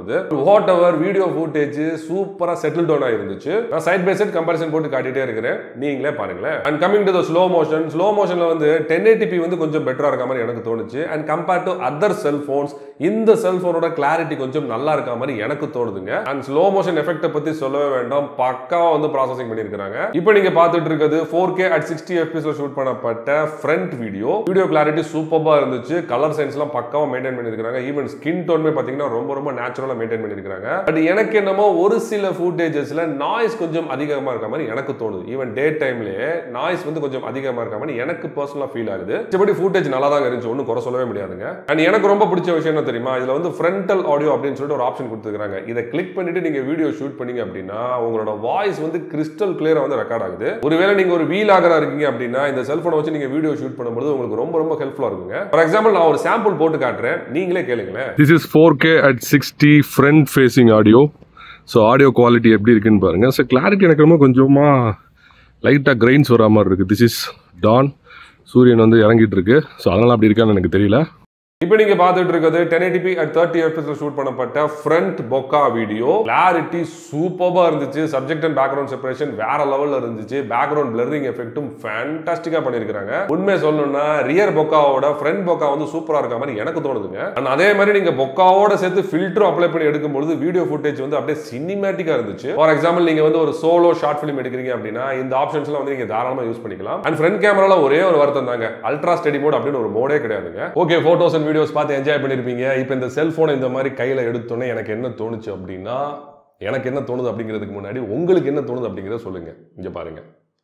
வருது வாட் எவர் வீடியோ ஃபுட்டேஜ் சூப்பரா செட்டில் டவுன் ஆயிருந்துச்சு நான் சைட் பை சைட் கம்பேரிசன் போட்டு காட்டிட்டே இருக்கிறேன் நீங்களே பாருங்களேன் and coming to the slow motion slow மோஷன்ல வந்து டென் ஏடிபி வந்து கொஞ்சம் பெட்டரா இருக்க மாதிரி எனக்கு தோணுச்சு and compared to other cellphones இந்த செல்போனோட கிளாரிட்டி கொஞ்சம் நல்லா இருக்க மாதிரி எனக்கு தோணுதுங்க அண்ட் ஸ்லோ மோஷன் எஃபெக்ட்டை பத்தி சொல்லவே வேண்டாம் பக்காவா வந்து ப்ராசஸிங் பண்ணியிருக்காங்க இப்போ நீங்க பார்த்துட்டு இருக்கிறது ஃபோர் கே அட் சிக்ஸ்டி எஃபிஎஸ்ல ஷூட் பண்ணப்பட்ட ஃப்ரண்ட் வீடியோ வீடியோ கிளாரிட்டி சூப்பரா இருந்துச்சு கலர் சைன்ஸ்லாம் பக்காவா மெயின்டைன் பண்ணியிருக்காங்க ஈவன் ஸ்கின் டோனுமே பார்த்தீங்கன்னா ரொம்ப ரொம்ப நேச்சுரலா மெயின்டைன் பண்ணியிருக்காங்க பட் எனக்கு என்னமோ ஒரு சில ஃபுட்டேஜஸ்ல நாய்ஸ் கொஞ்சம் அதிகமா இருக்க மாதிரி எனக்கு தோணுது ஈவன் டே டைம்லயே நாய்ஸ் வந்து கொஞ்சம் அதிகமா இருக்க மாதிரி எனக்கு பர்சனலா ஃபீல் ஆகுது மற்றபடி ஃபுட்டேஜ் நல்லா தான் இருந்துச்சு ஒன்றும் குறை சொல்லவே முடியாதுங்க அண்ட் எனக்கு ரொம்ப பிடிச்ச விஷயம் என்ன தெரியுமா இதுல வந்து ஃப்ரண்டல் ஆடியோ அப்படின்னு சொல்லிட்டு ஒரு ஆப்ஷன் கொடுத்துருக்காங்க இதை கிளிக் பண்ணிட்டு நீங்க வீடியோ ஷூட் பண்ணீங்க அப்படின்னா உங்களோட வாய்ஸ் வந்து கிறிஸ்டல் கிளியரா வந்து ரெக்கார்ட் ஆகுது ஒருவேளை நீங்க ஒரு வீல் ஆகரா இருக்கீங்க அப்படின்னா இந்த செல்போனை வச்சு நீங்க வீடியோ ஷூட் பண்ணும்போது உங்களுக்கு ரொம்ப ரொம்ப ஹெல்ப்ஃபுல்லா இருக்குங்க ஃபார் எக்ஸாம்பிள் நான் ஒரு சாம்பிள் போட்டு காட்டுறேன் நீங்களே கேளுங்களேன் this is four K at sixty front facing audio so audio quality எப்படி இருக்குன்னு பாருங்க ஸோ கிளாரிட்டி எனக்கு ரொம்ப கொஞ்சமா லைட்டாக கிரெயின்ஸ் வரா மாதிரி இருக்குது திஸ் இஸ் டான் சூரியன் வந்து இறங்கிட்டு இருக்கு ஸோ அதனால அப்படி இருக்கான்னு எனக்கு தெரியல இப்போ நீங்க பார்த்துட்டு இருக்கிறது டென் எயிட்டி அட் தேர்ட்டி எஃப்எஸ்ல ஷூட் பண்ணப்பட்ட ஃப்ரண்ட் பொக்கா வீடியோ கிளாரிட்டி சூப்பரா இருந்துச்சு சப்ஜெக்ட் அண்ட் பேக்ரவுண்ட் செப்பரேஷன் வேற லெவல்ல இருந்துச்சு பேக்ரவுண்ட் பிளரிங் எஃபெக்ட்டும் ஃபேண்டாஸ்டிக்கா பண்ணிருக்காங்க உண்மை சொல்லணும்னா ரியர் பொக்காவோட ஃப்ரண்ட் பொக்கா வந்து சூப்பரா இருக்க மாதிரி எனக்கு தோணுதுங்க அண்ட் அதே மாதிரி நீங்க பொக்காவோட சேர்த்து ஃபில்டரும் அப்ளை பண்ணி எடுக்கும்போது வீடியோ ஃபுட்டேஜ் வந்து அப்படியே சினிமேட்டிக்கா இருந்துச்சு ஃபார் எக்ஸாம்பிள் நீங்க வந்து ஒரு சோலோ ஷார்ட் ஃபிலிம் எடுக்கிறீங்க அப்படின்னா இந்த ஆப்ஷன்ஸ்லாம் வந்து நீங்க தாராளமா யூஸ் பண்ணிக்கலாம் அண்ட் ஃப்ரண்ட் கேமரால ஒரே ஒரு வருத்தம் தாங்க அல்ட்ரா ஸ்டடி மோட் அப்படின்னு ஒரு மோடே கிடையாதுங்க ஓகே போட்டோஸ் அண்ட் வீடியோஸ் பார்த்து என்ஜாய் பண்ணிருப்பீங்க இப்போ இந்த செல்போனை இந்த மாதிரி கையில எடுத்தோன்னே எனக்கு என்ன தோணுச்சு அப்படின்னா எனக்கு என்ன தோணுது அப்படிங்கிறதுக்கு முன்னாடி உங்களுக்கு என்ன தோணுது அப்படிங்கிறத சொல்லுங்க இங்க பாருங்க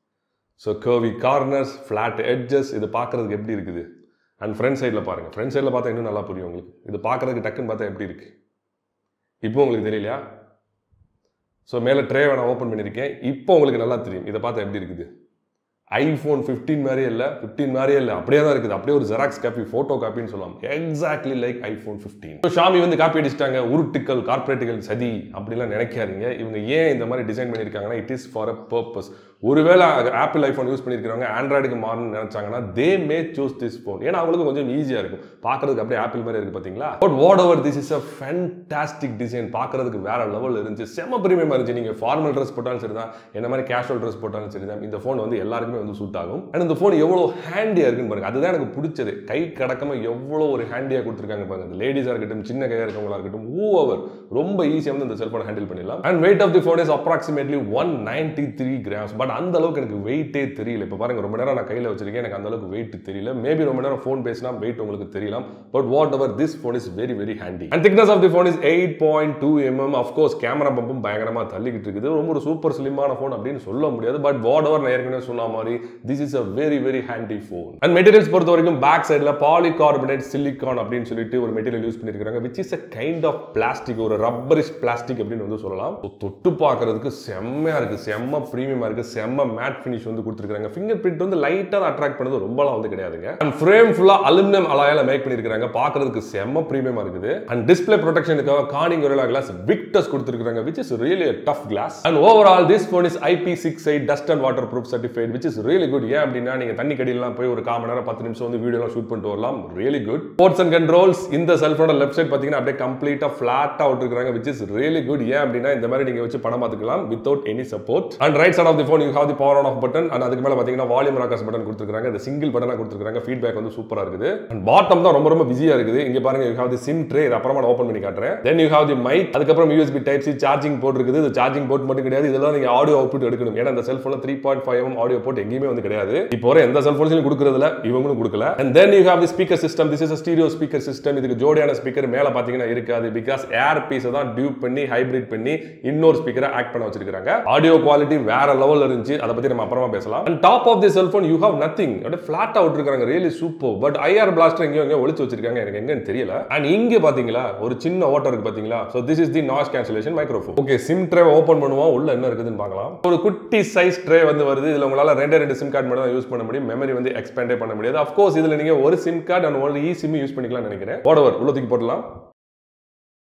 so curvy corners flat edges இது பார்க்கறதுக்கு எப்படி இருக்குது அண்ட் ஃப்ரண்ட் சைடில் பாருங்க ஃப்ரண்ட் சைடில் பார்த்தா இன்னும் நல்லா புரியும் உங்களுக்கு இது பார்க்கறதுக்கு டக்குன்னு பார்த்தா எப்படி இருக்கு இப்போ உங்களுக்கு தெரியலையா ஸோ மேலே ட்ரேவை நான் ஓப்பன் பண்ணியிருக்கேன் இப்போ உங்களுக்கு நல்லா தெரியும் இதை பார்த்தா எப்படி இருக்குது ஐஃபோன் ஃபிஃப்டீன் மாதிரியே இல்லை ஃபிஃப்டீன் மாதிரியே இல்லை அப்படியே தான் இருக்குது அப்படியே ஒரு ஜெராக்ஸ் காப்பி ஃபோட்டோ காப்பின்னு சொல்லலாம் exactly like iPhone fifteen so Xiaomi வந்து காப்பி அடிச்சிட்டாங்க உருட்டுக்கள் கார்பரேட்டுகள் சதி அப்படிலாம் நினைக்காதீங்க இவங்க ஏன் இந்த மாதிரி டிசைன் பண்ணியிருக்காங்கன்னா it is for a purpose ஒருவேளை ஆப்பிள் ஐஃபோன் யூஸ் பண்ணியிருக்கிறவங்க ஆண்ட்ராய்டுக்கு மாறணும்னு நினைச்சாங்கன்னா they may choose this phone ஏன்னா அவங்களுக்கு கொஞ்சம் ஈஸியாக இருக்கும் பார்க்கறதுக்கு அப்படியே ஆப்பிள் மாதிரி இருக்கு பார்த்தீங்களா but whatever this is a fantastic design பார்க்கறதுக்கு வேற லெவல் இருந்துச்சு செம பிரீமியமாக இருந்துச்சு நீங்கள் ஃபார்மல் ட்ரெஸ் போட்டாலும் சரி தான் என்ன மாதிரி கேஷுவல் ட்ரெஸ் போட்டாலும் சரி தான் இந்த ஃபோன் வந்து எல்லாருக்குமே வந்து சூட் ஆகும் அண்ட் இந்த ஃபோன் எவ்வளோ ஹேண்டியாக இருக்குன்னு பாருங்க அதுதான் எனக்கு பிடிச்சது கை கடக்கமாக எவ்வளோ ஒரு ஹேண்டியாக கொடுத்துருக்காங்க பாருங்க லேடிஸாக இருக்கட்டும் சின்ன கையாக இருக்கவங்களா இருக்கட்டும் ஊ அவர் ரொம்ப ஈஸியாக வந்து இந்த செல்ஃபோனை ஹேண்டில் பண்ணிடலாம் and weight of the phone is approximately one ninety three grams but அந்த அளவுக்கு எனக்கு வெயிட்டே தெரியல இப்போ பாருங்க ரொம்ப நேரம் நான் கையில் வச்சிருக்கேன் எனக்கு அந்த அளவுக்கு வெயிட் தெரியல மேபி ரொம்ப நேரம் ஃபோன் பேசினா வெயிட் உங்களுக்கு தெரியலாம் but whatever this phone is very very handy and thickness of the phone is eight point two mm of course camera பம்பும் பயங்கரமாக தள்ளிக்கிட்டு இருக்குது ரொம்ப ஒரு சூப்பர் ஸ்லிம்மான ஃபோன் அப்படின்னு சொல்ல முடியாது பட் வாட் எவர் நான் ஏற்கனவே சொன்ன மாதிரி this is a very very handy phone and materials பொறுத்த வரைக்கும் பேக் சைடில் பாலிகார்பனேட் சிலிகான் அப்படின்னு சொல்லிட்டு ஒரு மெட்டீரியல் யூஸ் பண்ணியிருக்காங்க which is a kind of plastic ஒரு ரப்பரிஷ் பிளாஸ்டிக் அப்படின்னு வந்து சொல்லலாம் So, தொட்டு பார்க்கறதுக்கு செம்மையா இருக்கு செம்ம ப்ரீமியமா இருக்கு செம்ம மேட் ஃபினிஷ் வந்து கொடுத்துருக்காங்க ஃபிங்கர் பிரிண்ட் வந்து லைட்டா அட்ராக்ட் பண்ணது ரொம்பலாம் வந்து கிடையாதுங்க அண்ட் ஃப்ரேம் ஃபுல்லா அலுமினியம் அலாயால மேக் பண்ணிருக்காங்க பார்க்கறதுக்கு செம்ம ப்ரீமியமா இருக்குது அண்ட் டிஸ்பிளே ப்ரொடெக்ஷனுக்காக கார்னிங் ஒரேலா கிளாஸ் விக்டஸ் கொடுத்துருக்காங்க which is really tough glass and overall this phone is IP six eight dust and waterproof certified which is really good ஏன் அப்படின்னா நீங்க தண்ணி கடியெல்லாம் போய் ஒரு கால் மணி நேரம் பத்து நிமிஷம் வந்து வீடியோலாம் ஷூட் பண்ணிட்டு வரலாம் really good sports and controls இந்த செல்ஃபோனோட லெஃப்ட் சைட் பார்த்தீங்கன்னா அப்படியே கம்ப்ளீட்டா ஃபிளாட்டா விட்டுருக்காங்க விச் இஸ் ரியலி குட் ஏன் அப்படின்னா இந்த மாதிரி நீங்க வச்சு படம் பார்த்துக்கலாம் without any support and right side of the phone you have the power on off button and அதுக்கு மேல பாத்தீங்கன்னா வால்யூம் ராக்கர்ஸ் பட்டன் கொடுத்துருக்காங்க இந்த சிங்கிள் பட்டனா கொடுத்துருக்காங்க ஃபீட்பேக் வந்து சூப்பரா இருக்குது அண்ட் பாட்டம் தான் ரொம்ப ரொம்ப பிஸியா இருக்குது இங்க பாருங்க you have the SIM tray இது அப்புறமா நான் ஓப்பன் பண்ணி காட்டுறேன் then you have the mic அதுக்கப்புறம் USB type C charging port இருக்குது இது சார்ஜிங் போர்ட் மட்டும் கிடையாது இதெல்லாம் நீங்க ஆடியோ அவுட்புட் எடுக்கணும் ஏன்னா இந்த செல்போன்ல three point five M audio port எங்கேயுமே வந்து கிடையாது இப்போ வரை எந்த செல்போன்ஸ்லையும் கொடுக்கறதுல இவங்களும் கொடுக்கல and then you have the speaker system this is stereo speaker system இதுக்கு ஜோடியான ஸ்பீக்கர் மேல பாத்தீங்கன்னா இருக்காது பிகாஸ் ஏர் பீஸை தான் டியூப் பண்ணி ஹைபிரிட் பண்ணி இன்னொரு ஸ்பீக்கரை ஆக்ட் பண்ண வச்சிருக்காங்க ஆடியோ குவாலிட்டி வேற லெவல்ல இருந்துச்சு அதை பத்தி நம்ம அப்புறமா பேசலாம் and top of the cellphone you have nothing அப்படியே ஃபிளாட்டா விட்டுருக்காங்க really super but IR blaster எங்கேயோ எங்கேயோ ஒளிச்சு வச்சிருக்காங்க எனக்கு எங்கன்னு தெரியல அண்ட் இங்க பாத்தீங்களா ஒரு சின்ன ஓட்டர் இருக்கு பாத்தீங்களா so this is the noise cancellation microphone okay SIM tray open பண்ணுவோம் உள்ள என்ன இருக்குதுன்னு பார்க்கலாம் ஒரு குட்டி சைஸ் ட்ரே வந்து வருது இதுல உங்களால ரெண்டே ரெண்டு சிம் கார்டு மட்டும் தான் யூஸ் பண்ண முடியும் மெமரி வந்து எக்ஸ்பேண்டே பண்ண முடியாது அஃப்கோர்ஸ் இதுல நீங்க ஒரு சிம் கார்டு அண்ட் ஒரு இ சிம் யூஸ் பண்ணிக்கலாம்னு நினைக்கிறேன் ஓடவர் உள்ள தூக்கி போடலாம்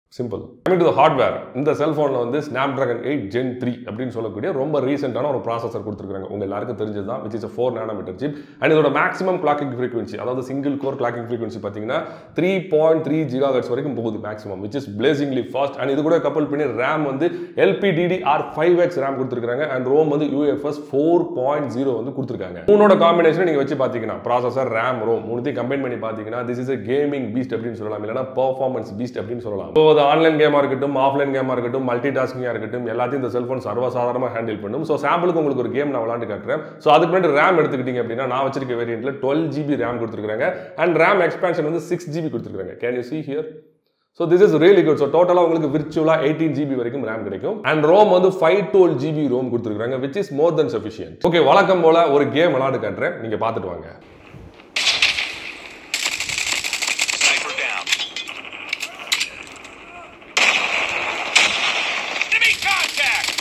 simple coming to the hardware இந்த செல்ஃபோனில் வந்து Snapdragon eight gen three அப்படின்னு சொல்லக்கூடிய ரொம்ப ரீசெண்டான ஒரு ப்ராசஸர் கொடுத்துருக்காங்க உங்க எல்லாருக்கும் தெரிஞ்சது தான் which is four nanometre chip and இதோட மேக்ஸிமம் கிளாக்கிங் ஃப்ரீக்வன்சி அதாவது சிங்கிள் கோர் கிளாக்கிங் ஃப்ரீக்வன்சி பார்த்தீங்கன்னா த்ரீ பாயிண்ட் த்ரீ ஜிகா வரைக்கும் போகுது maximum which is blazingly fast and இது கூட கப்பல் பண்ணி ரேம் வந்து LPDD R five X RAM கொடுத்துருக்காங்க அண்ட் ரோம் வந்து யூஎஃப்எஸ் ஃபோர் பாயிண்ட் ஜீரோ வந்து கொடுத்துருக்காங்க மூணோட காம்பினேஷன் நீங்கள் வச்சு பார்த்தீங்கன்னா ப்ராசஸர் ரேம் ரோம் மூணுத்தையும் கம்பைன் பண்ணி பார்த்தீங்கன்னா this is a gaming Beast அப்படின்னு சொல்லலாம் இல்லைனா பர்ஃபார்மன்ஸ் பீஸ்ட் அப்படின்னு சொல்லலாம் ஸோ அது ஆன்லைன் கேமாக இருக்கட்டும் ஆஃப்லைன் கேமாக இருக்கட்டும் மல்டி டாஸ்கிங்காக இருக்கட்டும் எல்லாத்தையும் இந்த செல்ஃபோன் சர்வசாதாரணமாக ஹேண்டில் பண்ணும் ஸோ சாம்பிளுக்கு உங்களுக்கு ஒரு கேம் நான் விளாண்டு காட்டுறேன் ஸோ அதுக்கு முன்னாடி ரேம் எடுத்துக்கிட்டீங்க அப்படின்னா நான் வச்சிருக்க வேரியண்ட்டில் டுவெல் ஜிபி ரேம் கொடுத்துருக்காங்க அண்ட் ரேம் எக்ஸ்பேன்ஷன் வந்து சிக்ஸ் ஜிபி கொடுத்துருக்காங்க can you see here so this is really good so டோட்டலாக உங்களுக்கு விர்ச்சுவலாக எயிட்டீன் ஜிபி வரைக்கும் ரேம் கிடைக்கும் அண்ட் ரோம் வந்து ஃபைவ் டுவெல் ஜிபி ரோம் கொடுத்துருக்காங்க which is more then sufficient okay வழக்கம் போல ஒரு கேம் விளாண்டு காட்டுறேன் நீங்கள் பார்த்துட்டு வாங்க Sniper down. Enemy contact!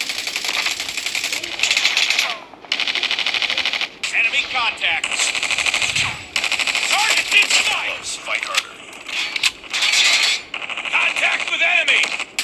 Enemy contact! Target's in sight! Close, fight harder. Contact with enemy!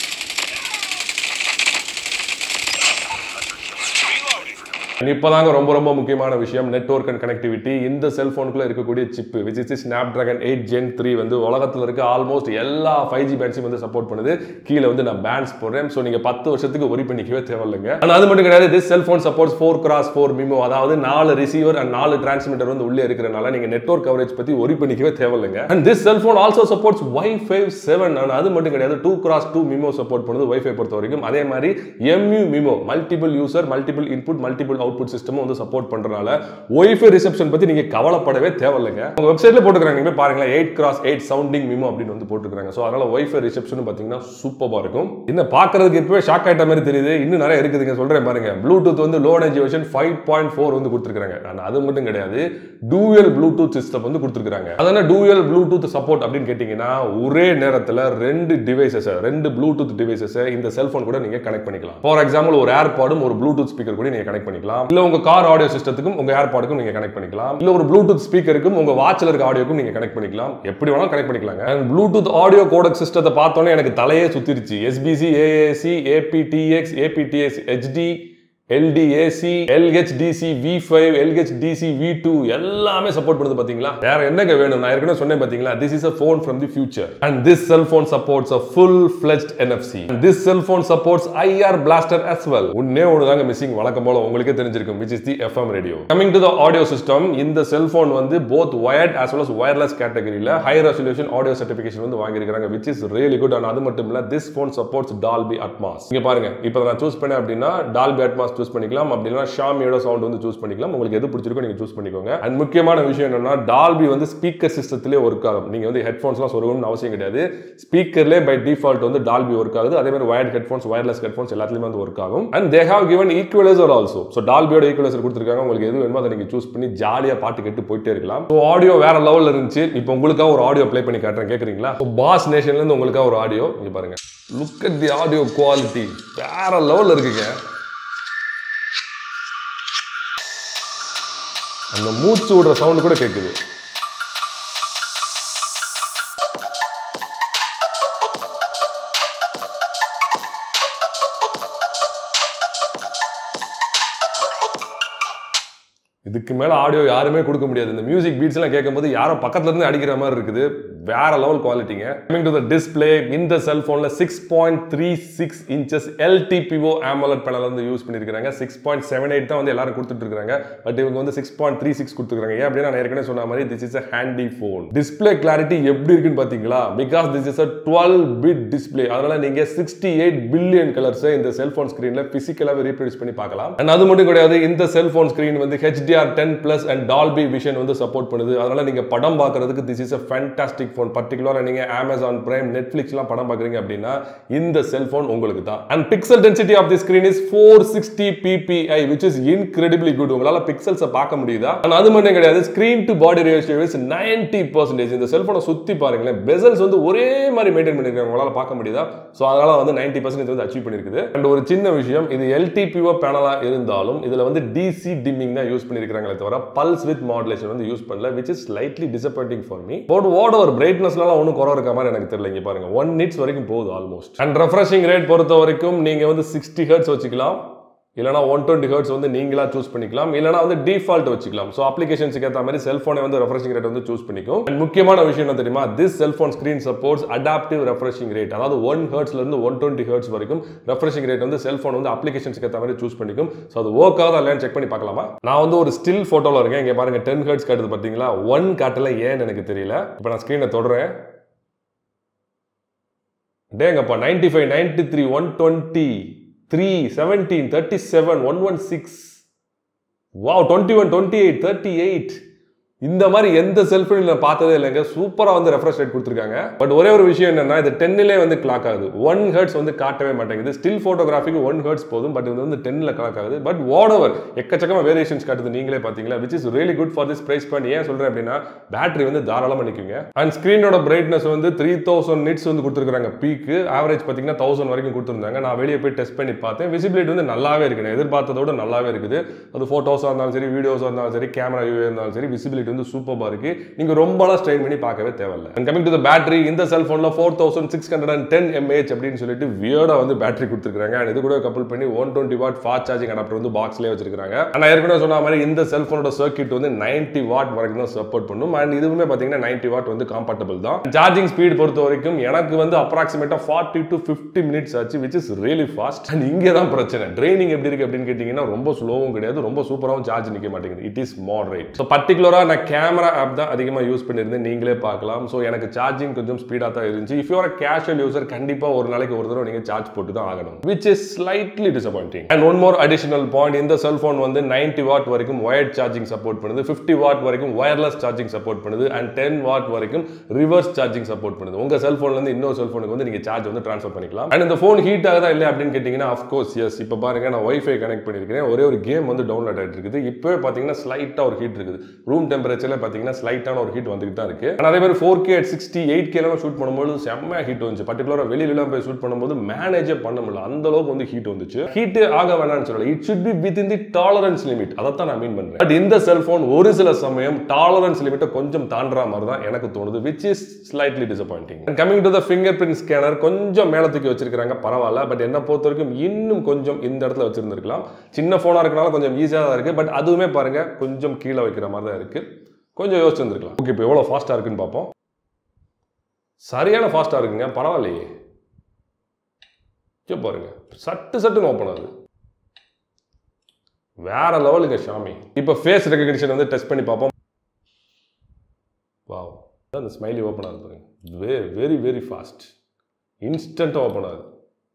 Reloading. இப்போதாங்க ரொம்ப ரொம்ப முக்கியமான விஷயம் நெட்ஒர்க் அண்ட் கனெக்டிவிட்டி இந்த செல்ஃபோனுக்குள்ள இருக்கக்கூடிய chip which is Snapdragon eight gen three வந்து உலகத்தில் இருக்க ஆல்மோஸ்ட் எல்லா ஃபைவ் ஜி பேண்ட்ஸையும் வந்து சப்போர்ட் பண்ணுது கீழே வந்து நான் பேண்ட்ஸ் போடுறேன் ஸோ நீங்கள் பத்து வருஷத்துக்கு ஒரி பண்ணிக்கவே தேவையில்லைங்க ஆனால் அது மட்டும் கிடையாது this cellphone supports four cross four MIMO அதாவது நாலு ரிசீவர் அண்ட் நாலு டிரான்ஸ்மிட்டர் வந்து உள்ளே இருக்கிறனால நீங்கள் நெட்ஒர்க் கவரேஜ் பற்றி ஒரி பண்ணிக்கவே தேவையில்லைங்க and this cellphone also supports WiFi seven ஆனால் அது மட்டும் கிடையாது two cross two MIMO support பண்ணுது வைஃபை பொறுத்த வரைக்கும் அதே மாதிரி MU MIMO multiple user multiple input multiple output சிஸ்டமும் வந்து சப்போர்ட் பண்றதுனால ஒய்ஃபை ரிசப்ஷன் பத்தி நீங்க கவலைப்படவே தேவையில்லைங்க உங்க வெப்சைட்ல போட்டுக்கிறாங்க நீங்க போய் பாருங்களேன் eight cross eight sounding MIMO அப்படின்னு வந்து போட்டுருக்காங்க ஸோ அதனால ஒய்ஃபை ரிசப்ஷன் பாத்தீங்கன்னா சூப்பரா இருக்கும் என்ன பாக்குறதுக்கு இப்பவே ஷாக் ஆயிட்ட மாதிரி தெரியுது இன்னும் நிறைய இருக்குதுங்க சொல்றேன் பாருங்க ப்ளூடூத் வந்து low energy version five point four வந்து கொடுத்துருக்காங்க ஆனா அது மட்டும் கிடையாது டூயல் ப்ளூடூத் சிஸ்டம் வந்து கொடுத்துருக்காங்க அதனால டூயல் ப்ளூடூத் சப்போர்ட் அப்படின்னு கேட்டீங்கன்னா ஒரே நேரத்துல ரெண்டு டிவைசஸ் ரெண்டு ப்ளூடூத் டிவைசஸ் இந்த செல்போன் கூட நீங்க கனெக்ட் பண்ணிக்கலாம் ஃபார் எக்ஸாம்பிள் ஒரு ஏர்பாடும் ஒரு ப்ளூடூத் ஸ்பீக்கர் கூட நீங்க கனெக்ட் பண்ணிக்கலாம் இல்ல உங்க கார் ஆடியோ சிஸ்டத்துக்கும் உங்க ஏர்பாடுக்கும் நீங்க கனெக்ட் பண்ணிக்கலாம் இல்ல ஒரு ப்ளூடூத் ஸ்பீக்கருக்கும் உங்க வாட்ச்ல இருக்க ஆடியோக்கும் நீங்க கனெக்ட் பண்ணிக்கலாம் எப்படி வேணாலும் கனெக்ட் பண்ணிக்கலாங்க அண்ட் ப்ளூடூத் ஆடியோ கோடக் சிஸ்டத்தை பார்த்தோன்னே எனக்கு தலையே சுத்திருச்சு SBC AAC aptX aptX HD LDAC LHDC V five LHDC V two எல்லாமே சப்போர்ட் பண்ணுது பாத்தீங்களா வேற என்னங்க வேணும் நான் ஏற்கனவே சொன்னேன் பாத்தீங்களா this is a phone from the future and this cellphone supports a full fledged NFC this cellphone supports IR blaster as well ஒன்னே ஒன்று தாங்க மிஸ்ஸிங் வழக்கம் போல உங்களுக்கே தெரிஞ்சிருக்கும் which is the FM radio coming to the audio system இந்த cellphone வந்து both wired as well as wireless கேட்டகரியில் ஹை ரெசல்யூஷன் ஆடியோ சர்டிஃபிகேஷன் வந்து வாங்கியிருக்காங்க which is really good and அது மட்டும் இல்ல this phone supports Dolby Atmos இங்க பாருங்க இப்போ நான் சூஸ் பண்ணேன் அப்படின்னா டால்பி அட்மாஸ் சூஸ் பண்ணிக்கலாம் அப்படி இல்லைனா ஷாமியோட சவுண்ட் வந்து சூஸ் பண்ணிக்கலாம் உங்களுக்கு எது பிடிச்சிருக்கோ நீங்க சூஸ் பண்ணிக்கோங்க அண்ட் முக்கியமான விஷயம் என்னன்னா டால்பி வந்து ஸ்பீக்கர் சிஸ்டத்திலே ஒர்க் ஆகும் நீங்க வந்து ஹெட்ஃபோன்ஸ்லாம் சொல்லணும்னு அவசியம் கிடையாது ஸ்பீக்கர்லேயே பை டிஃபால்ட் வந்து டால்பி ஒர்க் ஆகுது அதே மாதிரி வயர்ட் ஹெட்ஃபோன்ஸ் வயர்லெஸ் ஹெட்ஃபோன்ஸ் எல்லாத்துலயுமே வந்து ஒர்க் ஆகும் and they have given equaliser also so டால்பியோட ஈக்குவலைசர் கொடுத்துருக்காங்க உங்களுக்கு எது வேணுமோ அதை நீங்க சூஸ் பண்ணி ஜாலியா பாட்டு கேட்டு போயிட்டே இருக்கலாம் ஸோ ஆடியோ வேற லெவல்ல இருந்துச்சு இப்போ உங்களுக்காக ஒரு ஆடியோ ப்ளே பண்ணி காட்டுறேன் கேட்குறீங்களா ஸோ பாஸ் நேஷன்ல இருந்து உங்களுக்காக ஒரு ஆடியோ இங்க பாருங்க look at the audio quality வேற லெவல்ல இருக்குங்க அந்த மூச்சு விடுற சவுண்ட் கூட கேட்குது இதுக்கு மேல ஆடியோ யாருமே கொடுக்க முடியாது இந்த மியூசிக் பீட்ஸ் எல்லாம் கேட்கும்போது யாரோ பக்கத்துல இருந்து அடிக்கிற மாதிரி இருக்குது வேற லெவல் குவாலிட்டிங்க கமிங் டு த டிஸ்பிளே இந்த செல்போன்ல six point three six inches LTPO AMOLED panel வந்து யூஸ் பண்ணிருக்காங்க சிக்ஸ் பாயிண்ட் செவன் எயிட் தான் வந்து எல்லாரும் கொடுத்துட்டு இருக்காங்க பட் இவங்க வந்து சிக்ஸ் பாயிண்ட் த்ரீ சிக்ஸ் கொடுத்துருக்காங்க ஏன் அப்படின்னா நான் ஏற்கனவே சொன்ன மாதிரி this is a handy phone display clarity எப்படி இருக்குன்னு பாத்தீங்களா because this is a twelve bit display அதனால நீங்க சிக்ஸ்டி எயிட் பில்லியன் கலர்ஸ் இந்த செல்போன் ஸ்கிரீன்ல பிசிக்கலாவே ரீப்ரொடியூஸ் பண்ணி பார்க்கலாம் அண்ட் அது மட்டும் கிடையாது இந்த செல்போன் ஸ்கிரீன் வந்து HDR ten plus and Dolby vision வந்து சப்போர்ட் பண்ணுது அதனால நீங்க படம் பார்க்கறதுக்கு this is a fantastic phone பர்டிகுலரா நீங்க அமேசான் பிரைம் நெட்ஃபிளிக்ஸ்லாம் படம் பார்க்குறீங்க அப்படின்னா இந்த செல்போன் உங்களுக்கு தான் and pixel density of the screen is four sixty PPI which is incredibly good உங்களால பிக்சல்ஸை பார்க்க முடியுதா அண்ட் அது மட்டும் கிடையாது screen to body ratio is ninety percentage இந்த செல்போனை சுத்தி பாருங்களேன் பெசல்ஸ் வந்து ஒரே மாதிரி மெயின்டைன் பண்ணிருக்காங்க உங்களால பார்க்க முடியுதா ஸோ அதனால வந்து நைன்டி பர்சன்டேஜ் வந்து அச்சீவ் பண்ணிருக்குது அண்ட் ஒரு சின்ன விஷயம் இது எல்டிபிஓ பேனலா இருந்தாலும் இதுல வந்து டிசி டிம்மிங் தான் யூஸ் பண்ணி பண்ணியிருக்காங்களே தவிர பல்ஸ் வித் மாடுலேஷன் வந்து யூஸ் பண்ணல which is slightly disappointing for me but what ஒரு பிரைட்னஸ்லாம் ஒன்றும் குறை இருக்க மாதிரி எனக்கு தெரியல இங்க பாருங்க ஒன் நிட்ஸ் வரைக்கும் போகுது ஆல்மோஸ்ட் அண்ட் ரெஃப்ரெஷிங் ரேட் பொறுத்த வரைக்கும் நீங்க வந்து சிக்ஸ்டி ஹெர்ட்ஸ் வச்சுக்கலாம் இல்லைனா ஒன் டுவெண்ட்டி ஹர்ட்ஸ் வந்து நீங்களா சூஸ் பண்ணிக்கலாம் இல்லைனா வந்து டிஃபால்ட் வச்சுக்கலாம் ஸோ அப்ளிகேஷன்ஸ்க்கு ஏற்ற மாதிரி செல்ஃபோனை வந்து ரெஃப்ரெஷிங் ரேட் வந்து சூஸ் பண்ணிக்கும் And முக்கியமான விஷயம் என்ன தெரியுமா this cellphone screen supports adaptive refreshing rate அதாவது ஒன் ஹர்ட்ஸ்ல இருந்து ஒன் டுவெண்ட்டி ஹர்ட்ஸ் வரைக்கும் ரெஃப்ரெஷிங் ரேட் வந்து செல்ஃபோன் வந்து அப்ளிகேஷன்ஸ்க்கு ஏற்ற மாதிரி சூஸ் பண்ணிக்கும் ஸோ அது ஒர்க் ஆகுதா இல்லையான்னு செக் பண்ணி பார்க்கலாமா நான் வந்து ஒரு ஸ்டில் ஃபோட்டோவில் இருக்கேன் இங்கே பாருங்க டென் ஹர்ட்ஸ் காட்டுது பார்த்தீங்களா ஒன் காட்டல ஏன்னு எனக்கு தெரியல இப்போ நான் ஸ்க்ரீனை தொடறேன் டேங்கப்பா ninety five ninety three one twenty three seventeen thirty seven one one six wow twenty one twenty eight thirty eight இந்த மாதிரி எந்த செல்ஃபோன் நான் பார்த்ததே இல்லைங்க சூப்பராக வந்து ரெஃப்ரெஷ் ரேட் கொடுத்துருக்காங்க பட் ஒரே ஒரு விஷயம் என்னன்னா இது டென்னிலே வந்து கிளாக் ஆகுது ஒன் ஹர்ட்ஸ் வந்து காட்டவே மாட்டேங்குது ஸ்டில் ஃபோட்டோகிராஃபிக்கு ஒன் ஹர்ட்ஸ் போதும் பட் இது வந்து டென்னில் கிளாக் ஆகுது பட் வாட் ஓவர் எக்கச்சக்கமாக வேரியேஷன்ஸ் காட்டுது நீங்களே பார்த்தீங்களா which is really good for this price point ஏன் சொல்கிறேன் அப்படின்னா பேட்டரி வந்து தாராளமாக நிற்குங்க அண்ட் ஸ்க்ரீனோட பிரைட்னஸ் வந்து த்ரீ தௌசண்ட் நிட்ஸ் வந்து கொடுத்துருக்காங்க பீக்கு ஆவரேஜ் பார்த்தீங்கன்னா தௌசண்ட் வரைக்கும் கொடுத்துருந்தாங்க நான் வெளியே போய் டெஸ்ட் பண்ணி பார்த்தேன் விசிபிலிட்டி வந்து நல்லாவே இருக்கு நான் எதிர்பார்த்ததோட நல்லாவே இருக்குது அது ஃபோட்டோஸாக இருந்தாலும் சரி வீடியோஸாக இருந்தாலும் சரி கேமரா வியூ இருந்தாலும் சரி விசிபிலிட்டி வந்து சூப்பராக இருக்கு நீங்க ரொம்பலாம் ஸ்ட்ரெயின் பண்ணி பார்க்கவே தேவையில்ல and coming to the battery இந்த செல்ஃபோனில் four thousand six hundred and ten mAh அப்படின்னு சொல்லிட்டு வியர்டா வந்து பேட்டரி கொடுத்துருக்காங்க அண்ட் இது கூட கப்பல் பண்ணி one twenty watt fast charging adapter வந்து பாக்ஸ்லேயே வச்சிருக்காங்க அண்ட் நான் ஏற்கனவே சொன்ன மாதிரி இந்த செல்ஃபோனோட சர்க்கியூட் வந்து நைன்டி வாட் வரைக்கும் தான் சப்போர்ட் பண்ணும் அண்ட் இதுவுமே பார்த்தீங்கன்னா நைன்டி வாட் வந்து காம்பர்டபிள் தான் சார்ஜிங் ஸ்பீட் பொறுத்த வரைக்கும் எனக்கு வந்து அப்ராக்சிமேட்டாக ஃபார்ட்டி டு ஃபிஃப்டி மினிட்ஸ் ஆச்சு which is really fast and இங்கே தான் பிரச்சனை ட்ரைனிங் எப்படி இருக்கு அப்படின்னு கேட்டிங்கன்னா ரொம்ப ஸ்லோவும் கிடையாது ரொம்ப சூப்பராகவும் சார்ஜ் நிற்க மாட்டேங்குது இட் இஸ் மாடரேட் ஸோ பர்டிகுலராக நான் கேமரா ஆப் தான் அதிகமாக யூஸ் பண்ணியிருந்தேன் நீங்களே பார்க்கலாம் ஸோ எனக்கு சார்ஜிங் கொஞ்சம் ஸ்பீடாக தான் இருந்துச்சு இஃப் யூர் கேஷுவல் யூசர் கண்டிப்பாக ஒரு நாளைக்கு ஒரு தடவை நீங்கள் சார்ஜ் போட்டு தான் ஆகணும் which is slightly disappointing and one more additional point இந்த செல்ஃபோன் வந்து நைன்டி வாட் வரைக்கும் ஒயர்ட் சார்ஜிங் சப்போர்ட் பண்ணுது ஃபிஃப்டி வாட் வரைக்கும் ஒயர்லெஸ் சார்ஜிங் சப்போர்ட் பண்ணுது அண்ட் டென் வாட் வரைக்கும் ரிவர்ஸ் சார்ஜிங் சப்போர்ட் பண்ணுது உங்கள் செல்ஃபோன்லேருந்து இன்னொரு செல்ஃபோனுக்கு வந்து நீங்கள் சார்ஜ் வந்து ட்ரான்ஸ்ஃபர் பண்ணிக்கலாம் அண்ட் இந்த ஃபோன் ஹீட் ஆகுதா இல்லை அப்படின்னு கேட்டிங்கன்னா அஃப்கோர்ஸ் எஸ் இப்போ பாருங்க நான் ஒய்ஃபை கனெக்ட் பண்ணியிருக்கிறேன் ஒரே ஒரு கேம் வந்து டவுன்லோட் ஆகிட்டு இருக்குது இப்போவே பார்த்தீங்கன்னா ஸ்லைட்டாக ஒரு ஹீட் இருக்குது ரூம் டெம்பரேச்சரில் பார்த்தீங்கன்னா ஸ்லைட்டான ஒரு ஹீட் வந்துகிட்டு தான் இருக்கு ஆனால் அதே மாதிரி ஃபோர் கே சிக்ஸ்டி எயிட் கேலாம் ஷூட் பண்ணும்போது செம்ம ஹீட் வந்துச்சு பர்டிகுலராக வெளியிலலாம் போய் ஷூட் பண்ணும்போது மேனேஜே பண்ண முடியல அந்த அளவுக்கு வந்து ஹீட் வந்துச்சு ஹீட் ஆக வேணாம்னு சொல்லல it should be within the tolerance limit அதை தான் நான் மீன் பண்றேன் பட் இந்த செல்போன் ஒரு சில சமயம் டாலரன்ஸ் லிமிட்டை கொஞ்சம் தாண்டுற மாதிரி தான் எனக்கு தோணுது which is slightly disappointing coming to the fingerprint scanner கொஞ்சம் மேல தூக்கி வச்சிருக்காங்க பரவாயில்ல பட் என்ன பொறுத்த வரைக்கும் இன்னும் கொஞ்சம் இந்த இடத்துல வச்சிருந்திருக்கலாம் சின்ன ஃபோனாக இருக்கனால கொஞ்சம் ஈஸியாக தான் இருக்கு பட் அதுவுமே பாருங்க கொஞ்சம் கீழே வைக்கிற மாதிரி தான் இருக்கு கொஞ்சம் யோசிச்சிருந்துருக்கலாம் ஓகே இப்போ எவ்வளோ ஃபாஸ்ட்டாக இருக்குன்னு பார்ப்போம் சரியான ஃபாஸ்ட்டாக இருக்குங்க பரவாயில்லையே இங்க பாருங்க சட்டு சட்டுன்னு ஓப்பன் ஆகுது வேற லெவலுங்க ஷாமி இப்போ ஃபேஸ் ரெகக்னிஷன் வந்து டெஸ்ட் பண்ணி பார்ப்போம் வாவ் அந்த ஸ்மைலி ஓப்பன் ஆகுது பாருங்க வே வெரி வெரி ஃபாஸ்ட் இன்ஸ்டண்ட்டாக ஓப்பன் ஆகுது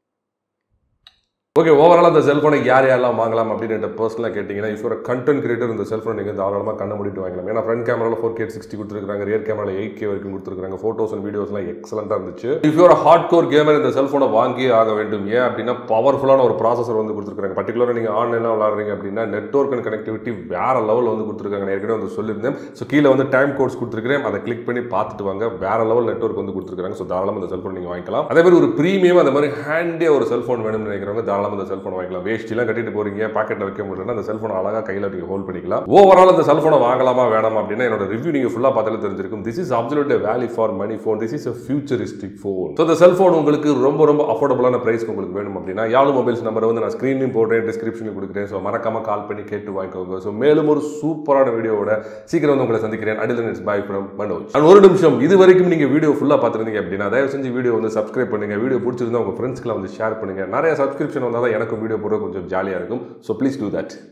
ஓகே ஓவரால் அந்த செல்ஃபோனை யார் யாரெல்லாம் வாங்கலாம் அப்படின்னு பர்சனலாக கேட்டிங்கன்னா இஃப் ஒரு கண்டென்ட் கிரியேட்டர் இந்த செல்ஃபோன் நீங்கள் தாராளமாக கண்ண முடிட்டு வாங்கலாம் ஏன்னா ஃப்ரண்ட் கேமராவில் ஃபோர் கே சிக்ஸ்டி கொடுத்துருக்காங்க ரியர் கேமராவில் எயிட் கே வரைக்கும் கொடுத்துருக்காங்க ஃபோட்டோஸ் அண்ட் வீடியோஸ்லாம் எக்ஸலண்ட்டாக இருந்துச்சு if you're hardcore gamer இந்த செல்ஃபோனை வாங்கி ஆக வேண்டும் ஏன் அப்படின்னா பவர்ஃபுல்லான ஒரு ப்ராசஸர் வந்து கொடுத்துருக்காங்க பர்டிகுலராக நீங்கள் ஆன்லைனில் விளாட்றீங்க அப்படின்னா நெட்ஒர்க் அண்ட் கனெக்டிவிட்டி வேற லெவலில் வந்து கொடுத்துருக்காங்க நான் ஏற்கனவே வந்து சொல்லியிருந்தேன் ஸோ கீழே வந்து டைம் கோட்ஸ் கொடுத்துருக்கேன் அதை கிளிக் பண்ணி பார்த்துட்டு வாங்க வேற லெவல் நெட்ஒர்க் வந்து கொடுத்துருக்காங்க ஸோ தாராளமாக இந்த செல்ஃபோன் நீங்கள் வாங்கிக்கலாம் அதே மாதிரி ஒரு ப்ரீமியம் அந்த மாதிரி ஹேண்டே ஒரு செல்ஃபோன் வேணும்னு நினைக்கிறவங்க தாராளமாக இந்த செல்ஃபோன் வாங்கிக்கலாம் வேஷ்டிலாம் கட்டிட்டு போறீங்க பாக்கெட்டில் வைக்க முடியலன்னா அந்த செல்ஃபோனை அழகாக கையில் நீங்கள் ஹோல்ட் பண்ணிக்கலாம் ஓவரால் அந்த செல்ஃபோனை வாங்கலாமா வேணாமா அப்படின்னா என்னோட ரிவ்யூ நீங்கள் ஃபுல்லாக பார்த்தாலே தெரிஞ்சிருக்கும் this is absolute value for money phone this is a futuristic phone so இந்த செல்ஃபோன் உங்களுக்கு ரொம்ப ரொம்ப அஃபோர்டபுளான ப்ரைஸ்க்கு உங்களுக்கு வேணும் அப்படின்னா யாழ் மொபைல்ஸ் நம்பரை வந்து நான் ஸ்க்ரீன்லையும் போடுறேன் டிஸ்கிரிப்ஷனில் கொடுக்குறேன் ஸோ மறக்காம கால் பண்ணி கேட்டு வாங்கிக்கோங்க ஸோ மேலும் ஒரு சூப்பரான வீடியோவோட சீக்கிரம் வந்து உங்களை சந்திக்கிறேன் அடில் it's bye from Manoj and ஒரு நிமிஷம் இது வரைக்கும் நீங்கள் வீடியோ ஃபுல்லாக பார்த்துருந்தீங்க அப்படின்னா தயவு செஞ்சு வீடியோ வந்து சப்ஸ்கிரைப் பண்ணுங்க வீடியோ பிடிச்சிருந்தா உங்கள் ஃப்ரெண்ட்ஸ்க்குலாம் வந்து ஷேர் பண்ணுங்க நிறைய சப்ஸ்கிரிப்ஷன் வந்தால் தான் எனக்கும் வீடியோ போட கொஞ்சம் ஜாலியாக இருக்கும் ஸோ ப்ளீஸ் டூ தட்